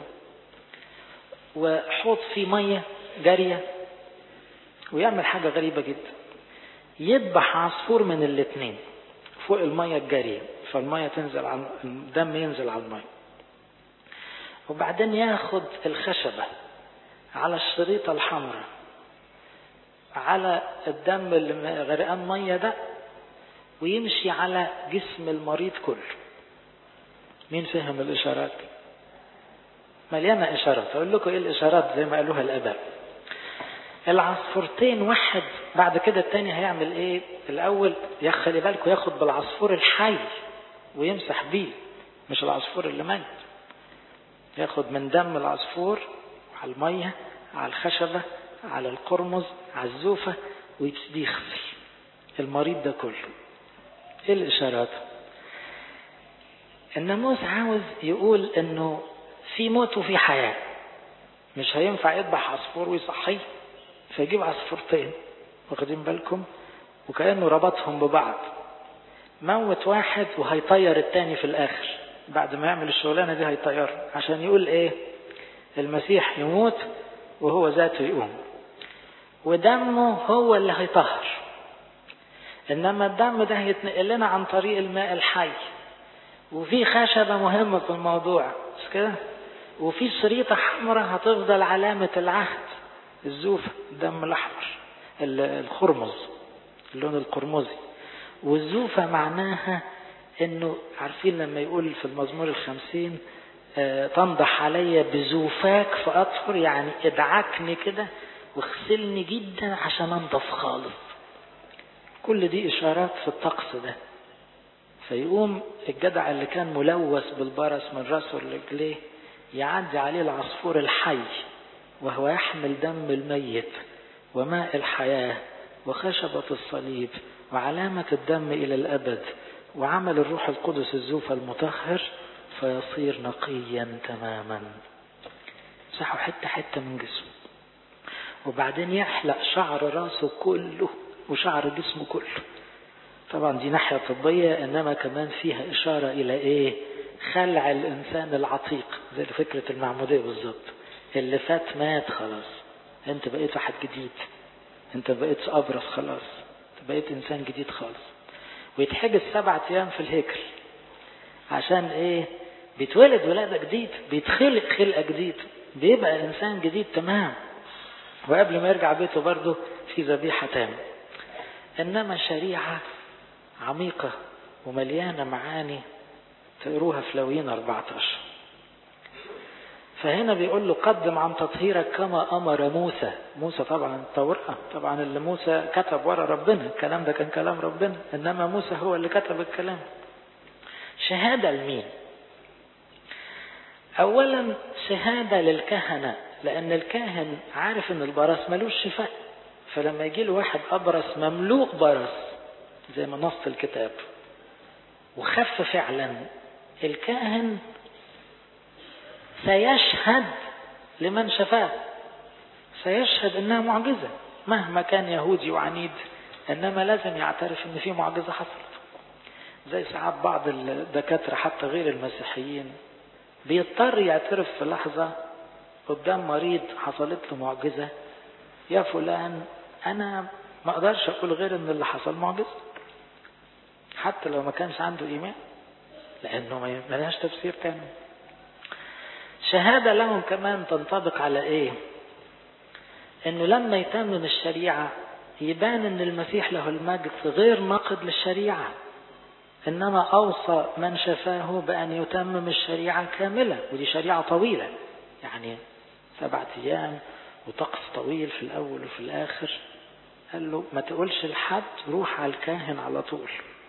وحوض فيه مية جارية ويعمل حاجة غريبة جدا يذبح عصفور من الاثنين فوق المية الجارية فالمية تنزل على الدم ينزل على المية وبعدين ياخد الخشبة على الشريطة الحمراء على الدم اللي غرقان مية ده ويمشي على جسم المريض كله مين فهم الإشارات مليانة إشارات أقول لكم إيه الإشارات زي ما قالوها الآباء العصفورتين واحد بعد كده التاني هيعمل ايه الاول خلي بالكم ياخد بالعصفور الحي ويمسح بيه مش العصفور اللي مات ياخد من دم العصفور على المية على الخشبة على القرمز على الزوفة ويبتدي يغسل المريض ده كله ايه الاشارات الناموس عاوز يقول انه في موت وفي حياة مش هينفع يذبح عصفور ويصحيه فيجيب عصفورتين واخدين بالكم وكأنه ربطهم ببعض موت واحد وهيطير التاني في الآخر بعد ما يعمل الشغلانة دي هيطيره عشان يقول ايه المسيح يموت وهو ذاته يقوم ودمه هو اللي هيطهر انما الدم ده هيتنقل لنا عن طريق الماء الحي وفي خشبة مهمة في الموضوع مش كده وفي شريطة حمراء هتفضل علامة العهد الزوفة الدم الأحمر الخرمز اللون القرمزي والزوفة معناها انه عارفين لما يقول في المزمور الخمسين اه تنضح علي بزوفاك فأطهر يعني ادعكني كده واغسلني جدا عشان انضف خالص كل دي اشارات في الطقس ده فيقوم الجدع اللي كان ملوث بالبرص من راسه لرجليه يعدي عليه العصفور الحي وهو يحمل دم الميت وماء الحياة وخشبة الصليب وعلامة الدم إلى الأبد وعمل الروح القدس الزوفة المطهر فيصير نقيا تماما مسحوا حتة حتة من جسمه وبعدين يحلق شعر راسه كله وشعر جسمه كله طبعا دي ناحية طبية إنما كمان فيها إشارة إلى إيه خلع الإنسان العتيق زي فكرة المعمودية بالظبط اللي فات مات خلاص أنت بقيت واحد جديد أنت بقيت أبرص خلاص أنت بقيت إنسان جديد خالص ويتحجز سبعة أيام في الهيكل عشان إيه بيتولد ولادة جديد بيتخلق خلقة جديد بيبقى إنسان جديد تمام وقبل ما يرجع بيته برضه في ذبيحة تاني إنما شريعة عميقة ومليانة معاني تقروها في لوين 14 فهنا بيقول له قدم عن تطهيرك كما أمر موسى موسى طبعا التوراة طبعا اللي موسى كتب ورا ربنا الكلام ده كان كلام ربنا إنما موسى هو اللي كتب الكلام شهادة لمين أولا شهادة للكهنة لأن الكاهن عارف إن البرص ملوش شفاء فلما يجي له واحد أبرص مملوء برص زي ما نص الكتاب وخف فعلا الكاهن سيشهد لمن شفاه سيشهد انها معجزة مهما كان يهودي وعنيد انما لازم يعترف ان في معجزة حصلت زي ساعات بعض الدكاترة حتى غير المسيحيين بيضطر يعترف في لحظة قدام مريض حصلت له معجزة يا فلان انا ما اقدرش اقول غير ان اللي حصل معجزة حتى لو ما كانش عنده ايمان لانه ما لهاش تفسير تاني شهادة لهم كمان تنطبق على ايه انه لما يتمم الشريعة يبان ان المسيح له المجد غير ناقد للشريعة انما اوصى من شفاه بان يتمم الشريعة كاملة ودي شريعة طويلة يعني سبعة ايام وطقس طويل في الاول وفي الاخر قال له ما تقولش لحد روح على الكاهن على طول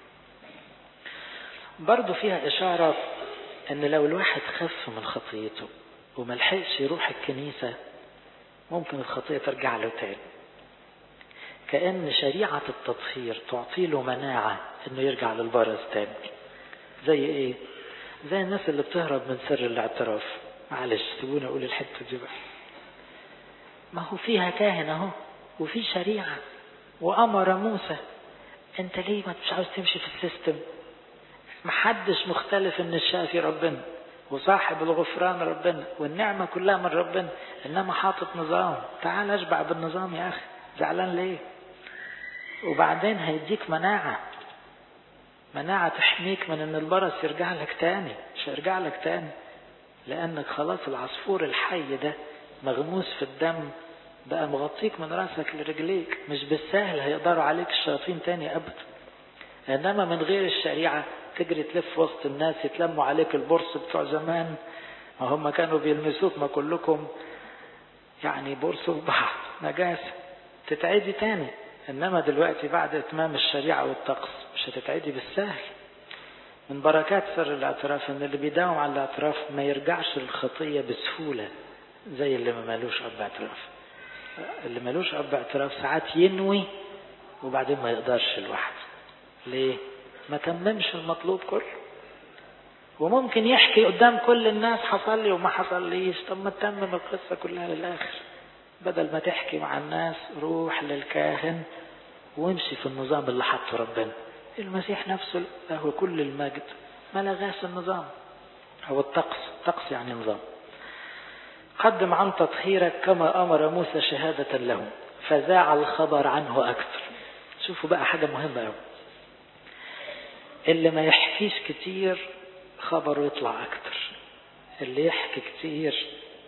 برضو فيها اشارة ان لو الواحد خف من خطيته وملحقش يروح الكنيسة ممكن الخطية ترجع له تاني كأن شريعة التطهير تعطي له مناعة انه يرجع للبرز تاني زي ايه زي الناس اللي بتهرب من سر الاعتراف معلش سيبوني اقول الحتة دي بقى ما هو فيها كاهن اهو وفي شريعة وامر موسى انت ليه ما مش عاوز تمشي في السيستم محدش مختلف ان الشافي ربنا وصاحب الغفران ربنا والنعمة كلها من ربنا انما حاطط نظام تعال اشبع بالنظام يا اخي زعلان ليه وبعدين هيديك مناعة مناعة تحميك من ان البرص يرجع لك تاني مش هيرجع لك تاني لانك خلاص العصفور الحي ده مغموس في الدم بقى مغطيك من راسك لرجليك مش بالسهل هيقدروا عليك الشياطين تاني ابدا انما من غير الشريعة تجري تلف وسط الناس يتلموا عليك البرص بتوع زمان ما هم كانوا بيلمسوك ما كلكم يعني برص وبحر نجاسة تتعدي تاني انما دلوقتي بعد اتمام الشريعة والطقس مش هتتعدي بالسهل من بركات سر الاعتراف ان اللي بيداوم على الاعتراف ما يرجعش للخطية بسهولة زي اللي ما مالوش اب اعتراف اللي مالوش اب اعتراف ساعات ينوي وبعدين ما يقدرش لوحده ليه ما تممش المطلوب كله وممكن يحكي قدام كل الناس حصل لي وما حصل ليش طب ما تتمم القصة كلها للآخر بدل ما تحكي مع الناس روح للكاهن وامشي في النظام اللي حطه ربنا المسيح نفسه له كل المجد ما لغاش النظام أو الطقس الطقس يعني نظام قدم عن تطهيرك كما أمر موسى شهادة له فذاع الخبر عنه أكثر شوفوا بقى حاجة مهمة أوي اللي ما يحكيش كتير خبره يطلع أكتر اللي يحكي كتير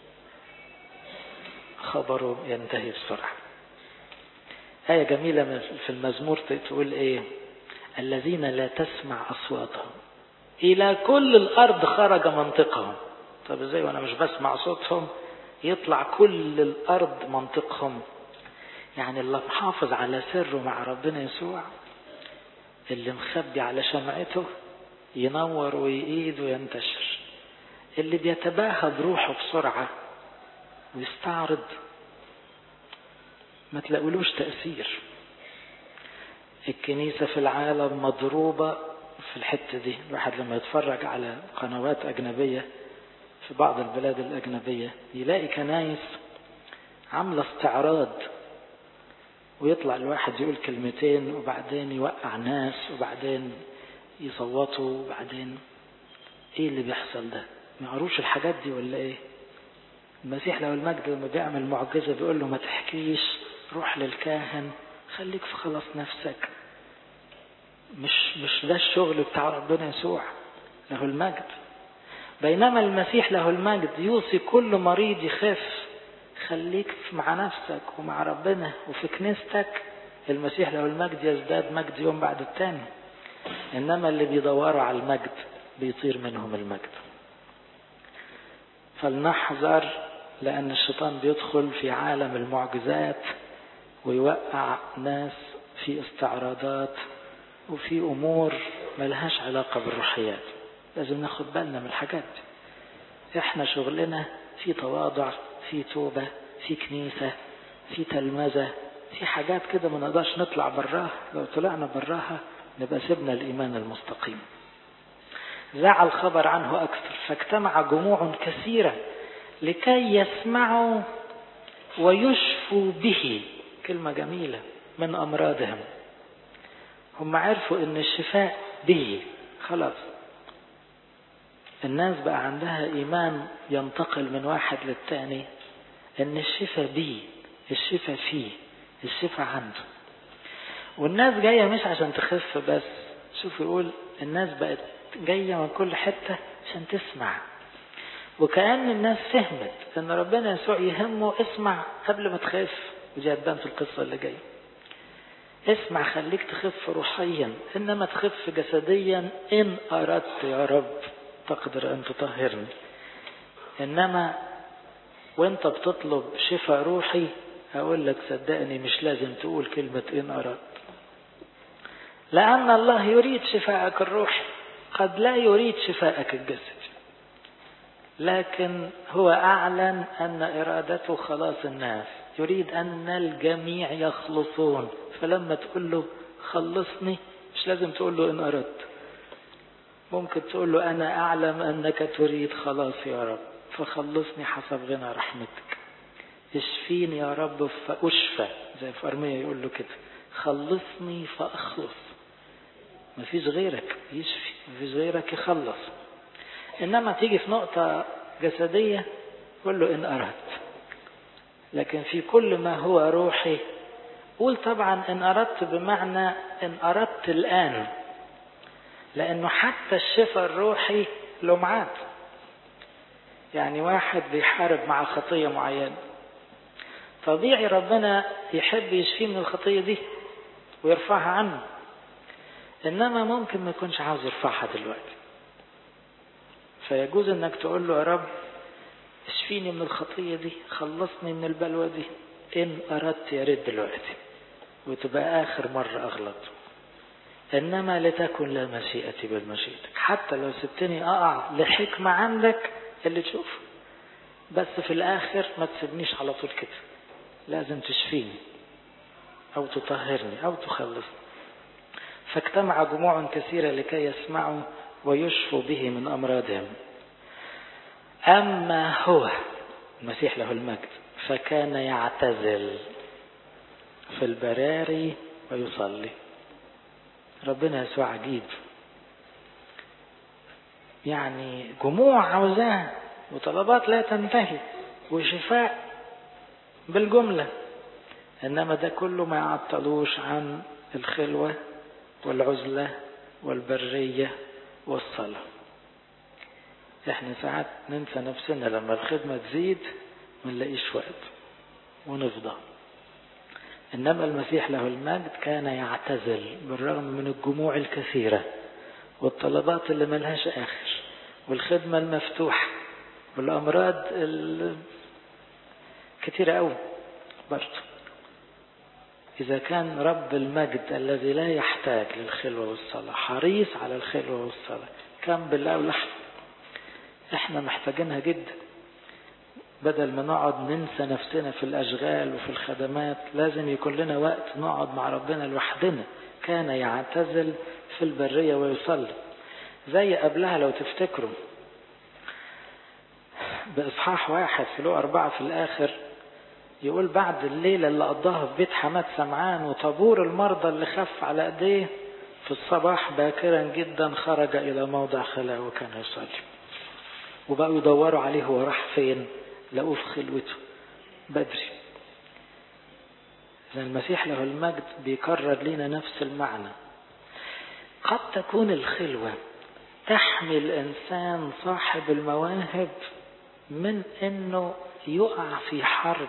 خبره ينتهي بسرعة آية جميلة في المزمور تقول إيه الذين لا تسمع أصواتهم إلى كل الأرض خرج منطقهم طب إزاي وأنا مش بسمع صوتهم يطلع كل الأرض منطقهم يعني اللي محافظ على سره مع ربنا يسوع اللي مخبي على شمعته ينور ويقيد وينتشر اللي بيتباهى بروحه بسرعة ويستعرض ما تلاقولوش تأثير الكنيسة في العالم مضروبة في الحتة دي الواحد لما يتفرج على قنوات أجنبية في بعض البلاد الأجنبية يلاقي كنايس عاملة استعراض ويطلع الواحد يقول كلمتين وبعدين يوقع ناس وبعدين يصوتوا وبعدين ايه اللي بيحصل ده ما يعرفوش الحاجات دي ولا ايه المسيح لو المجد لما بيعمل معجزة بيقول له ما تحكيش روح للكاهن خليك في خلاص نفسك مش مش ده الشغل بتاع ربنا يسوع له المجد بينما المسيح له المجد يوصي كل مريض يخف خليك مع نفسك ومع ربنا وفي كنيستك المسيح له المجد يزداد مجد يوم بعد التاني انما اللي بيدوروا على المجد بيطير منهم المجد فلنحذر لان الشيطان بيدخل في عالم المعجزات ويوقع ناس في استعراضات وفي امور ملهاش علاقة بالروحيات لازم ناخد بالنا من الحاجات دي احنا شغلنا في تواضع في توبة في كنيسة في تلمذة في حاجات كده ما نقدرش نطلع براها لو طلعنا براها نبقى سيبنا الإيمان المستقيم ذاع الخبر عنه أكثر فاجتمع جموع كثيرة لكي يسمعوا ويشفوا به كلمة جميلة من أمراضهم هم عرفوا ان الشفاء به خلاص الناس بقى عندها ايمان ينتقل من واحد للتاني ان الشفاء بيه الشفاء فيه الشفاء عنده والناس جاية مش عشان تخف بس شوف يقول الناس بقت جاية من كل حتة عشان تسمع وكأن الناس فهمت ان ربنا يسوع يهمه اسمع قبل ما تخاف ودي هتبان في القصة اللي جايه اسمع خليك تخف روحيا انما تخف جسديا ان اردت يا رب تقدر ان تطهرني انما وانت بتطلب شفاء روحي اقول لك صدقني مش لازم تقول كلمة ان اردت لان الله يريد شفاءك الروحي قد لا يريد شفاءك الجسدي لكن هو اعلن ان ارادته خلاص الناس يريد ان الجميع يخلصون فلما تقول له خلصني مش لازم تقول له ان اردت ممكن تقول له انا اعلم انك تريد خلاص يا رب فخلصني حسب غنى رحمتك اشفيني يا رب فاشفى زي في ارميا يقول له كده خلصني فاخلص مفيش غيرك يشفي مفيش غيرك يخلص انما تيجي في نقطة جسدية قول له ان اردت لكن في كل ما هو روحي قول طبعا ان اردت بمعنى ان اردت الان لانه حتى الشفاء الروحي له ميعاد يعني واحد بيحارب مع خطية معينة طبيعي ربنا يحب يشفيه من الخطية دي ويرفعها عنه انما ممكن ما يكونش عاوز يرفعها دلوقتي فيجوز انك تقول له يا رب اشفيني من الخطية دي خلصني من البلوى دي ان اردت يا ريت دلوقتي وتبقى اخر مرة اغلط انما لتكن لا مشيئتي بل مشيئتك حتى لو سبتني اقع لحكمة عندك اللي تشوفه بس في الاخر ما تسيبنيش على طول كده لازم تشفيني او تطهرني او تخلصني فاجتمع جموع كثيرة لكي يسمعوا ويشفوا به من امراضهم اما هو المسيح له المجد فكان يعتزل في البراري ويصلي ربنا يسوع عجيب يعني جموع عاوزاه وطلبات لا تنتهي وشفاء بالجملة إنما ده كله ما يعطلوش عن الخلوة والعزلة والبرية والصلاة احنا ساعات ننسى نفسنا لما الخدمة تزيد ما نلاقيش وقت ونفضى إنما المسيح له المجد كان يعتزل بالرغم من الجموع الكثيرة والطلبات اللي ملهاش آخر والخدمة المفتوحة والأمراض كثيرة أوي برضه إذا كان رب المجد الذي لا يحتاج للخلوة والصلاة حريص على الخلوة والصلاة كم بالله ولحظة احنا محتاجينها جدا بدل ما نقعد ننسى نفسنا في الأشغال وفي الخدمات لازم يكون لنا وقت نقعد مع ربنا لوحدنا كان يعتزل في البرية ويصلي زي قبلها لو تفتكروا بإصحاح واحد في له أربعة في الآخر يقول بعد الليلة اللي قضاها في بيت حماد سمعان وطابور المرضى اللي خف على ايديه في الصباح باكرا جدا خرج إلى موضع خلاء وكان يصلي وبقوا يدوروا عليه هو راح فين لقوه في خلوته بدري إذا المسيح له المجد بيكرر لنا نفس المعنى قد تكون الخلوة تحمي الإنسان صاحب المواهب من أنه يقع في حرب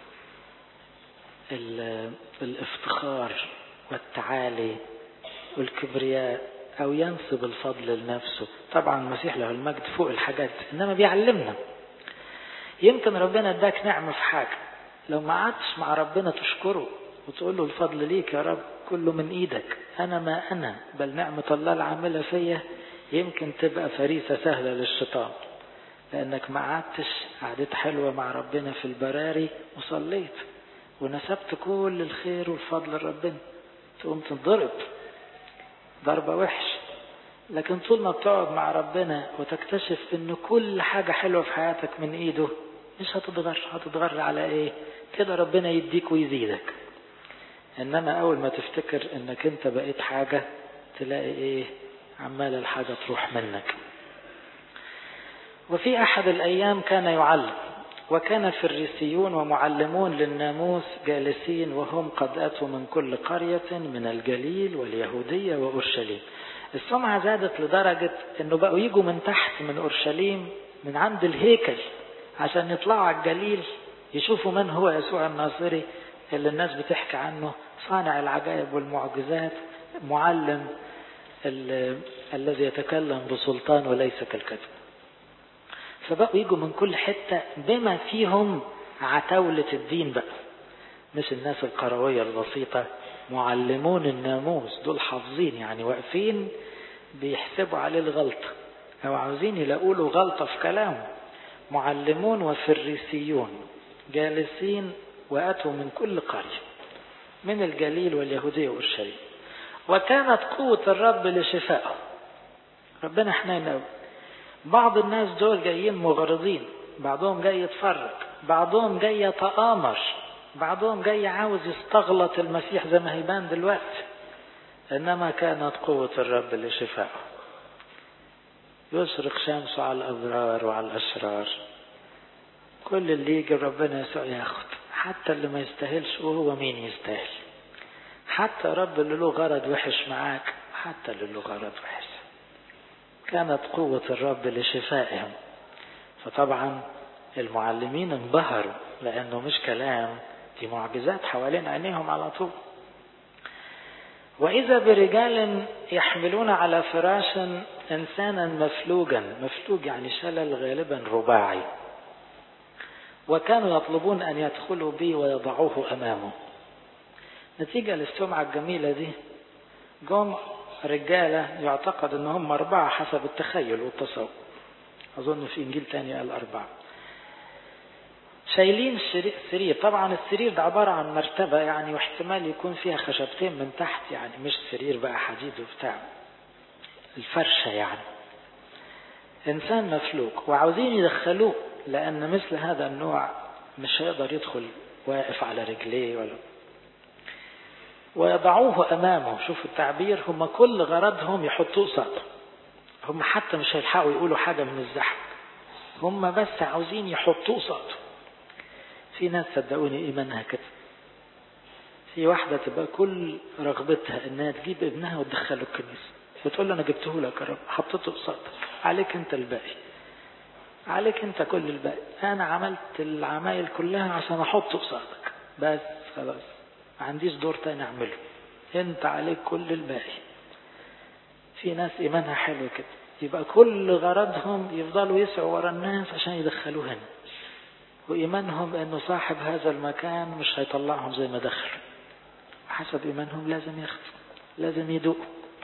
الافتخار والتعالي والكبرياء أو ينسب الفضل لنفسه طبعا المسيح له المجد فوق الحاجات إنما بيعلمنا يمكن ربنا اداك نعمة في حاجة لو ما قعدتش مع ربنا تشكره وتقول له الفضل ليك يا رب كله من ايدك انا ما انا بل نعمة الله العاملة فيا يمكن تبقى فريسة سهلة للشيطان لانك ما قعدتش قعدت حلوة مع ربنا في البراري وصليت ونسبت كل الخير والفضل لربنا تقوم تنضرب ضربة وحش لكن طول ما بتقعد مع ربنا وتكتشف ان كل حاجة حلوة في حياتك من ايده مش هتتغر هتتغر على ايه كده ربنا يديك ويزيدك انما اول ما تفتكر انك انت بقيت حاجة تلاقي ايه عمال الحاجة تروح منك وفي احد الايام كان يعلم وكان فريسيون ومعلمون للناموس جالسين وهم قد اتوا من كل قرية من الجليل واليهودية واورشليم السمعة زادت لدرجة انه بقوا يجوا من تحت من اورشليم من عند الهيكل عشان يطلعوا على الجليل يشوفوا من هو يسوع الناصري اللي الناس بتحكي عنه صانع العجائب والمعجزات معلم الذي يتكلم بسلطان وليس كالكذب فبقوا يجوا من كل حتة بما فيهم عتاولة الدين بقى مش الناس القروية البسيطة معلمون الناموس دول حافظين يعني واقفين بيحسبوا عليه الغلطة أو عاوزين يلاقوا له غلطة في كلامه معلمون وفريسيون جالسين وأتوا من كل قرية من الجليل واليهودية والشريف وكانت قوة الرب لشفائه ربنا حنين قوي بعض الناس دول جايين مغرضين بعضهم جاي يتفرج بعضهم جاي يتآمر بعضهم جاي عاوز يستغلط المسيح زي ما هيبان دلوقتي إنما كانت قوة الرب لشفائه يشرق شمسه على الأضرار وعلى الأشرار كل اللي يجي ربنا يسوع ياخد حتى اللي ما يستاهلش وهو مين يستاهل حتى رب اللي له غرض وحش معاك حتى اللي له غرض وحش كانت قوة الرب لشفائهم فطبعا المعلمين انبهروا لأنه مش كلام دي معجزات حوالين عينيهم على طول وإذا برجال يحملون على فراش إنسانا مفلوجا مفلوج يعني شلل غالبا رباعي وكانوا يطلبون أن يدخلوا به ويضعوه أمامه نتيجة للسمعة الجميلة دي جم رجالة يعتقد ان هم أربعة حسب التخيل والتصور أظن في إنجيل تاني قال أربعة شايلين سرير طبعا السرير ده عبارة عن مرتبة يعني واحتمال يكون فيها خشبتين من تحت يعني مش سرير بقى حديد وبتاع الفرشة يعني إنسان مفلوك وعاوزين يدخلوه لأن مثل هذا النوع مش هيقدر يدخل واقف على رجليه ولا ويضعوه أمامه شوفوا التعبير هم كل غرضهم يحطوه قصاده هم حتى مش هيلحقوا يقولوا حاجة من الزحمة هم بس عاوزين يحطوه قصاده في ناس صدقوني إيمانها كده في واحدة تبقى كل رغبتها إنها تجيب ابنها وتدخله الكنيسة فتقول له أنا جبته لك يا رب حطيته قصادك عليك أنت الباقي عليك أنت كل الباقي أنا عملت العمايل كلها عشان أحطه قصادك بس خلاص ما عنديش دور تاني أعمله أنت عليك كل الباقي في ناس إيمانها حلو كده يبقى كل غرضهم يفضلوا يسعوا ورا الناس عشان يدخلوه هنا وإيمانهم أنه صاحب هذا المكان مش هيطلعهم زي ما دخلوا حسب إيمانهم لازم ياخدوا لازم يدوقوا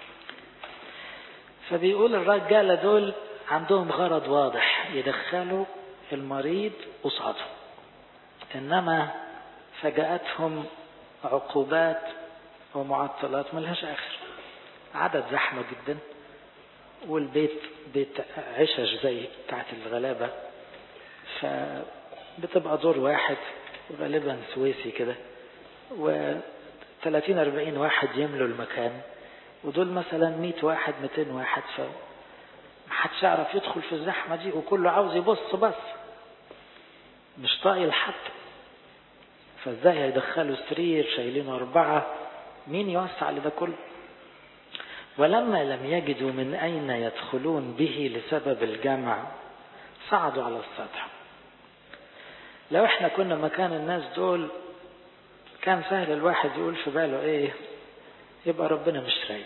فبيقول الرجالة دول عندهم غرض واضح يدخلوا المريض قصاده إنما فجأتهم عقوبات ومعطلات ملهاش آخر عدد زحمة جدا والبيت بيت عشش زي بتاعت الغلابة فبتبقى دور واحد وغالبا سويسي كده و 30 40 واحد يملوا المكان ودول مثلا 100 واحد 200 واحد ف محدش يعرف يدخل في الزحمة دي وكله عاوز يبص بس مش طايل حتى فازاي هيدخلوا سرير شايلينه أربعة مين يوسع لده كله ولما لم يجدوا من أين يدخلون به لسبب الجمع صعدوا على السطح لو احنا كنا مكان الناس دول كان سهل الواحد يقول في باله ايه يبقى ربنا مش رايد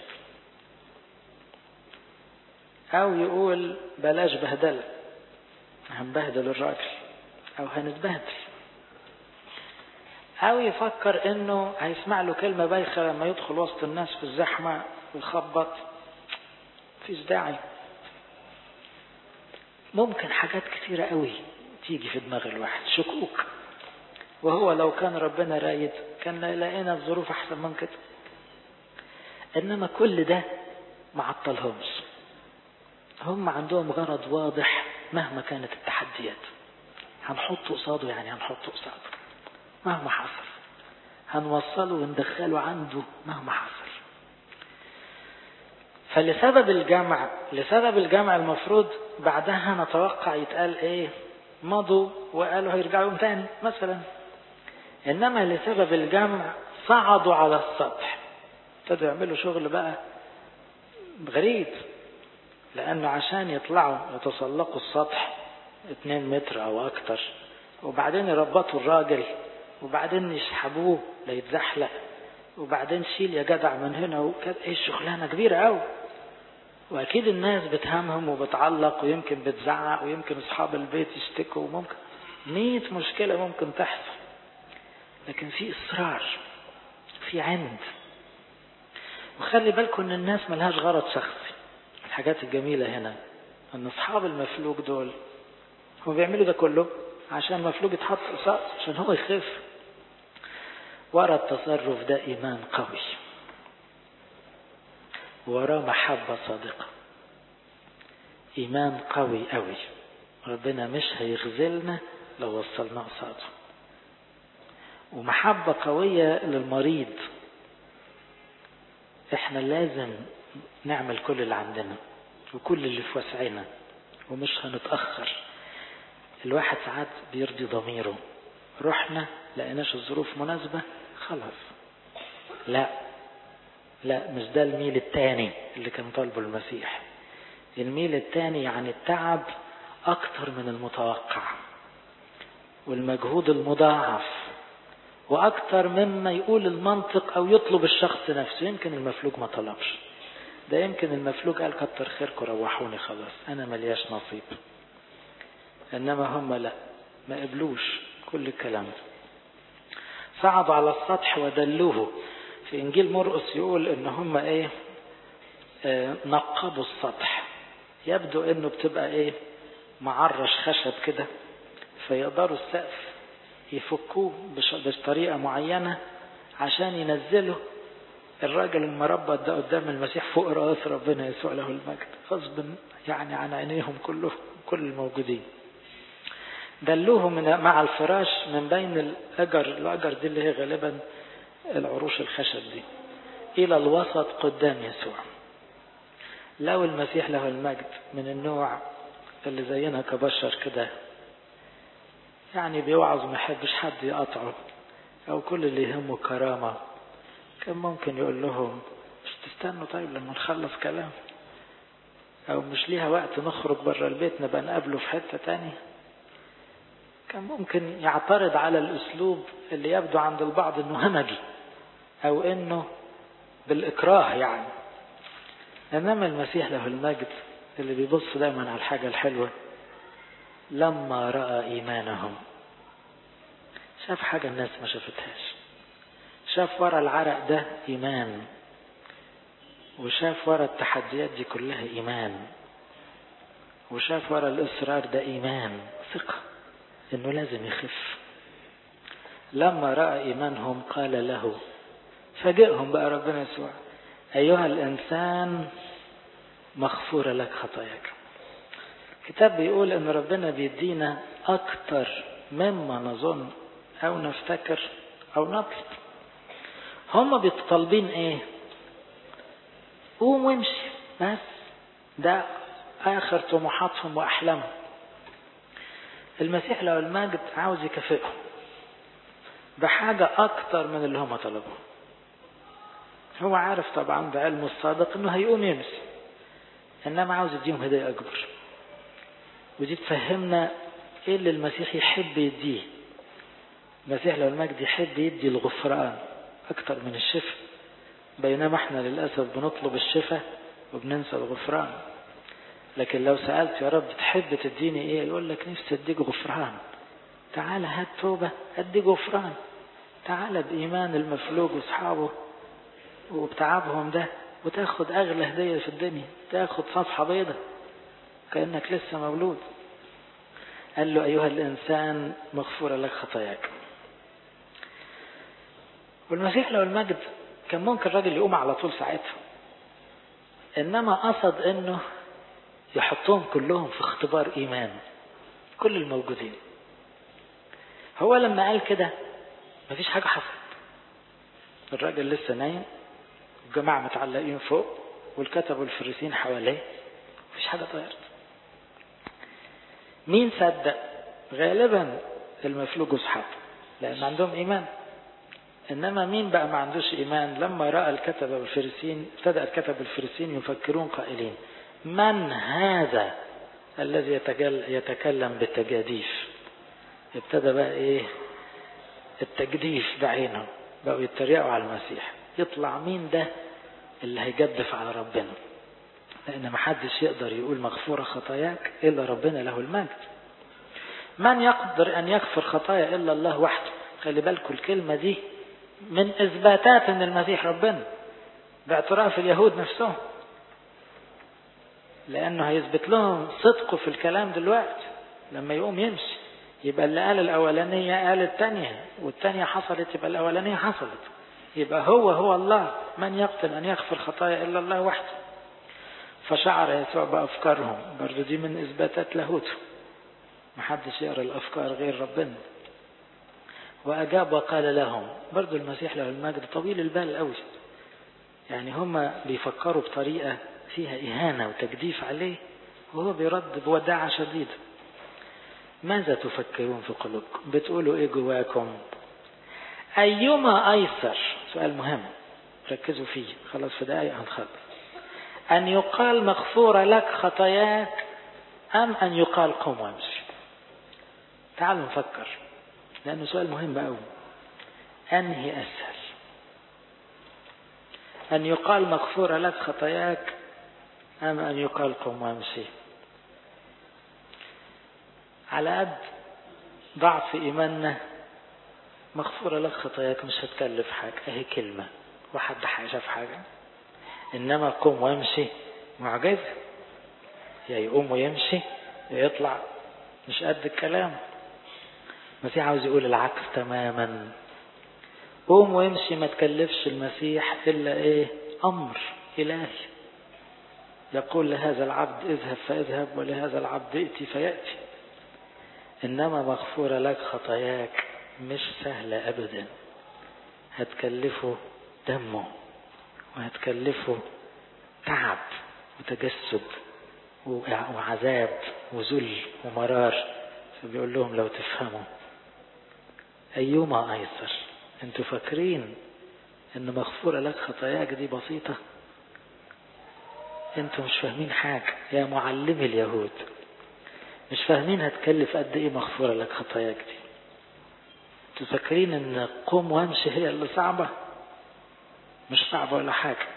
او يقول بلاش بهدله هنبهدل الراجل او هنتبهدل او يفكر انه هيسمع له كلمه بايخه لما يدخل وسط الناس في الزحمه ويخبط مفيش داعي ممكن حاجات كتيره قوي تيجي في دماغ الواحد شكوك وهو لو كان ربنا رايد كان لقينا الظروف احسن من كده انما كل ده ما عطلهمش هم عندهم غرض واضح مهما كانت التحديات هنحطه قصاده يعني هنحطه قصاده مهما حصل هنوصله وندخله عنده مهما حصل فلسبب الجمع لسبب الجمع المفروض بعدها نتوقع يتقال ايه مضوا وقالوا هيرجعوا يوم تاني مثلا انما لسبب الجمع صعدوا على السطح ابتدوا يعملوا شغل بقى غريب لانه عشان يطلعوا يتسلقوا السطح اتنين متر او اكتر وبعدين يربطوا الراجل وبعدين يسحبوه ليتزحلق وبعدين شيل يا جدع من هنا وكده ايه الشغلانه كبيره قوي واكيد الناس بتهمهم وبتعلق ويمكن بتزعق ويمكن اصحاب البيت يشتكوا وممكن مية مشكله ممكن تحصل لكن في اصرار في عند وخلي بالكم ان الناس ملهاش غرض شخصي الحاجات الجميله هنا ان اصحاب المفلوج دول هم بيعملوا ده كله عشان المفلوج يتحط قصاد عشان هو يخف ورا التصرف ده ايمان قوي وراه محبة صادقة إيمان قوي قوي ربنا مش هيخذلنا لو وصلنا قصاده ومحبة قوية للمريض احنا لازم نعمل كل اللي عندنا وكل اللي في وسعنا ومش هنتأخر الواحد ساعات بيرضي ضميره رحنا لقيناش الظروف مناسبة خلاص لا لا مش ده الميل التاني اللي كان طالبه المسيح الميل التاني يعني التعب أكتر من المتوقع والمجهود المضاعف وأكتر مما يقول المنطق أو يطلب الشخص نفسه يمكن المفلوج ما طلبش ده يمكن المفلوج قال كتر خيركم روحوني خلاص أنا ملياش نصيب إنما هم لا ما قبلوش كل الكلام ده صعدوا على السطح ودلوه في انجيل مرقس يقول ان هم ايه آه نقبوا السطح يبدو انه بتبقى ايه معرش خشب كده فيقدروا السقف يفكوه بطريقه معينه عشان ينزلوا الراجل المربط ده قدام المسيح فوق راس ربنا يسوع له المجد غصب يعني عن عينيهم كلهم كل الموجودين دلوه من مع الفراش من بين الاجر الاجر دي اللي هي غالبا العروش الخشب دي إلى الوسط قدام يسوع لو المسيح له المجد من النوع اللي زينا كبشر كده يعني بيوعظ ما يحبش حد يقطعه أو كل اللي يهمه كرامة كان ممكن يقول لهم مش تستنوا طيب لما نخلص كلام أو مش ليها وقت نخرج بره البيت نبقى نقابله في حتة تانية كان ممكن يعترض على الأسلوب اللي يبدو عند البعض أنه همجي أو أنه بالإكراه يعني إنما المسيح له المجد اللي بيبص دايما على الحاجة الحلوة لما رأى إيمانهم شاف حاجة الناس ما شافتهاش شاف ورا العرق ده إيمان وشاف ورا التحديات دي كلها إيمان وشاف ورا الإصرار ده إيمان ثقة إنه لازم يخف لما رأى إيمانهم قال له فاجئهم بقى ربنا يسوع أيها الإنسان مغفورة لك خطاياك الكتاب بيقول إن ربنا بيدينا أكتر مما نظن أو نفتكر أو نطلب هم بيطالبين ايه قوم وامشي بس ده آخر طموحاتهم وأحلامهم المسيح لو المجد عاوز يكافئهم بحاجة أكتر من اللي هم طلبوه هو عارف طبعا بعلمه الصادق انه هيقوم يمشي انما عاوز يديهم هدية اكبر ودي تفهمنا ايه اللي المسيح يحب يديه المسيح لو المجد يحب يدي الغفران اكتر من الشفاء بينما احنا للاسف بنطلب الشفاء وبننسى الغفران لكن لو سألت يا رب تحب تديني ايه يقول لك نفسي اديك غفران تعال هات توبة ادي غفران تعال بإيمان المفلوج واصحابه وبتعبهم ده وتاخد أغلى هدية في الدنيا تاخد صفحة بيضة كأنك لسه مولود قال له أيها الإنسان مغفورة لك خطاياك والمسيح لو المجد كان ممكن الراجل يقوم على طول ساعتها إنما قصد إنه يحطهم كلهم في اختبار إيمان كل الموجودين هو لما قال كده مفيش حاجة حصلت الراجل لسه نايم الجماعة متعلقين فوق والكتب والفريسين حواليه مفيش حاجة طيرت مين صدق غالبا المفلوج واصحابه لأن عندهم إيمان إنما مين بقى ما عندوش إيمان لما رأى الكتبة والفريسين ابتدأ الكتب والفريسين يفكرون قائلين من هذا الذي يتكلم بالتجاديف ابتدى بقى ايه التجديف بعينه بقوا يتريقوا على المسيح يطلع مين ده اللي هيجدف على ربنا لان محدش يقدر يقول مغفورة خطاياك الا ربنا له المجد من يقدر ان يغفر خطايا الا الله وحده خلي بالكم الكلمة دي من اثباتات ان المسيح ربنا باعتراف اليهود نفسهم لانه هيثبت لهم صدقه في الكلام دلوقتي لما يقوم يمشي يبقى اللي قال الاولانيه قال الثانيه والثانيه حصلت يبقى الاولانيه حصلت يبقى هو هو الله من يقتل ان يغفر خطايا الا الله وحده فشعر يسوع بافكارهم برضه دي من اثباتات لاهوته محدش يقرا الافكار غير ربنا واجاب وقال لهم برضه المسيح له المجد طويل البال قوي يعني هم بيفكروا بطريقه فيها إهانة وتجديف عليه وهو بيرد بوداعة شديدة ماذا تفكرون في قلوبكم بتقولوا ايه جواكم أيما أيسر سؤال مهم ركزوا فيه خلاص في دقايق هنخلص أن يقال مغفورة لك خطاياك أم أن يقال قم وامشي تعالوا نفكر لأنه سؤال مهم أوي أنهي أسهل أن يقال مغفورة لك خطاياك أم أن يقال قم وامشي على قد ضعف إيماننا مغفورة لك خطاياك مش هتكلف حاجة أهي كلمة وحد شاف حاجة إنما قم وامشي معجزة يا يقوم ويمشي يا يطلع مش قد الكلام المسيح عاوز يقول العكس تماما قوم وامشي ما تكلفش المسيح إلا إيه أمر إلهي يقول لهذا العبد اذهب فاذهب ولهذا العبد ائتي فيأتي إنما مغفورة لك خطاياك مش سهلة أبدا هتكلفه دمه وهتكلفه تعب وتجسد وعذاب وذل ومرار فبيقول لهم لو تفهموا أيما أيسر انتوا فاكرين ان مغفورة لك خطاياك دي بسيطة انتوا مش فاهمين حاجة يا معلمي اليهود مش فاهمين هتكلف قد ايه مغفورة لك خطاياك دي انتوا فاكرين ان قوم وامشي هي اللي صعبة مش صعبة ولا حاجة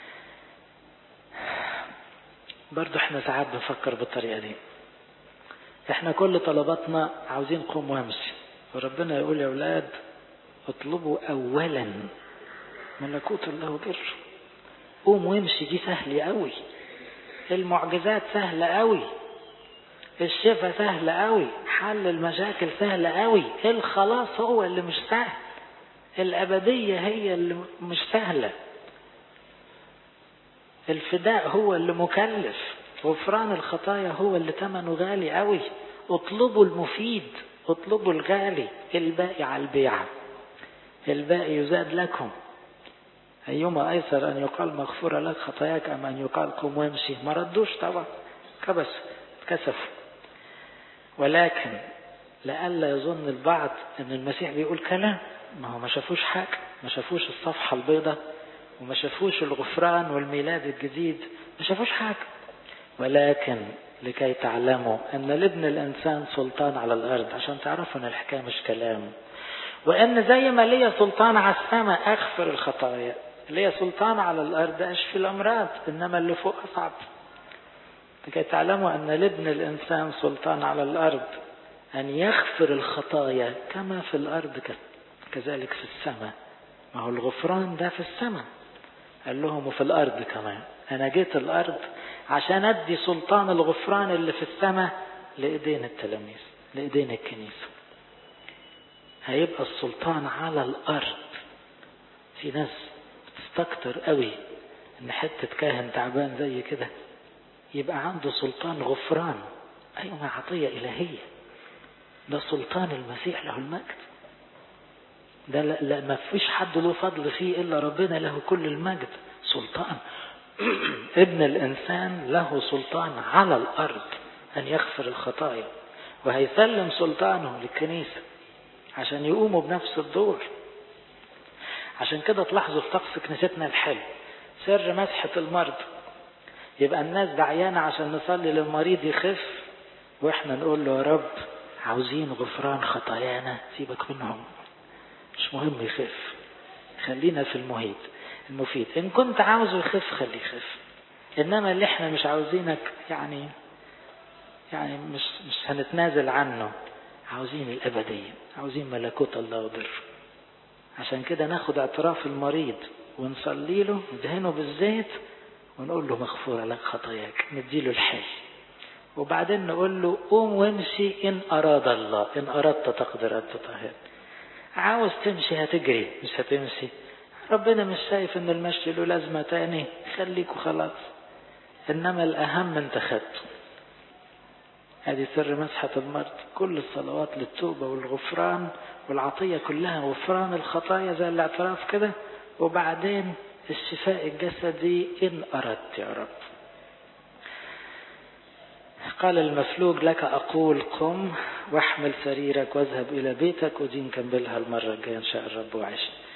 برضو احنا ساعات بنفكر بالطريقة دي احنا كل طلباتنا عاوزين قوم وامشي وربنا يقول يا اولاد اطلبوا اولا ملكوت الله وبر قوم وامشي دي سهل قوي المعجزات سهلة قوي الشفاء سهل قوي حل المشاكل سهل قوي الخلاص هو اللي مش سهل الأبدية هي اللي مش سهلة الفداء هو اللي مكلف غفران الخطايا هو اللي ثمنه غالي قوي اطلبوا المفيد اطلبوا الغالي الباقي على البيعة الباقي يزاد لكم أيما أيسر أن يقال مغفورة لك خطاياك أم أن يقال قم وامشي ما ردوش طبعا كبس اتكسفوا ولكن لئلا يظن البعض أن المسيح بيقول كلام ما هو ما شافوش حاجة ما شافوش الصفحة البيضاء وما شافوش الغفران والميلاد الجديد ما شافوش حاجة ولكن لكي تعلموا أن لابن الإنسان سلطان على الأرض عشان تعرفوا أن الحكاية مش كلام وأن زي ما ليا سلطان على السماء أغفر الخطايا ليا سلطان على الأرض أشفي الأمراض إنما اللي فوق أصعب لكي تعلموا أن لابن الإنسان سلطان على الأرض أن يغفر الخطايا كما في الأرض كذلك في السماء ما هو الغفران ده في السماء قال لهم وفي الأرض كمان أنا جيت الأرض عشان أدي سلطان الغفران اللي في السماء لإيدين التلاميذ لإيدين الكنيسة هيبقى السلطان على الأرض في ناس بتستكتر قوي إن حتة كاهن تعبان زي كده يبقى عنده سلطان غفران أيوة عطية إلهية ده سلطان المسيح له المجد ده لا, لا ما فيش حد له فضل فيه إلا ربنا له كل المجد سلطان ابن الإنسان له سلطان على الأرض أن يغفر الخطايا وهيسلم سلطانه للكنيسة عشان يقوموا بنفس الدور عشان كده تلاحظوا في طقس كنيستنا الحلو سر مسحة المرض يبقى الناس دعيانة عشان نصلي للمريض يخف واحنا نقول له يا رب عاوزين غفران خطايانا سيبك منهم مش مهم يخف خلينا في المهيد المفيد ان كنت عاوزه يخف خليه يخف انما اللي احنا مش عاوزينك يعني يعني مش مش هنتنازل عنه عاوزين الابديه عاوزين ملكوت الله وبر عشان كده ناخد اعتراف المريض ونصلي له ندهنه بالزيت ونقول له مغفورة لك خطاياك نديله الحل وبعدين نقول له قوم وامشي إن أراد الله إن أردت تقدر أن تطهر عاوز تمشي هتجري مش هتمشي ربنا مش شايف ان المشي له لازمة تاني خليك وخلاص انما الاهم انت خدته هذه سر مسحة المرض كل الصلوات للتوبة والغفران والعطية كلها غفران الخطايا زي الاعتراف كده وبعدين الشفاء الجسدي إن أردت يا رب قال المفلوج لك أقول قم واحمل سريرك واذهب إلى بيتك ودي نكملها المرة الجاية إن شاء الرب وعيش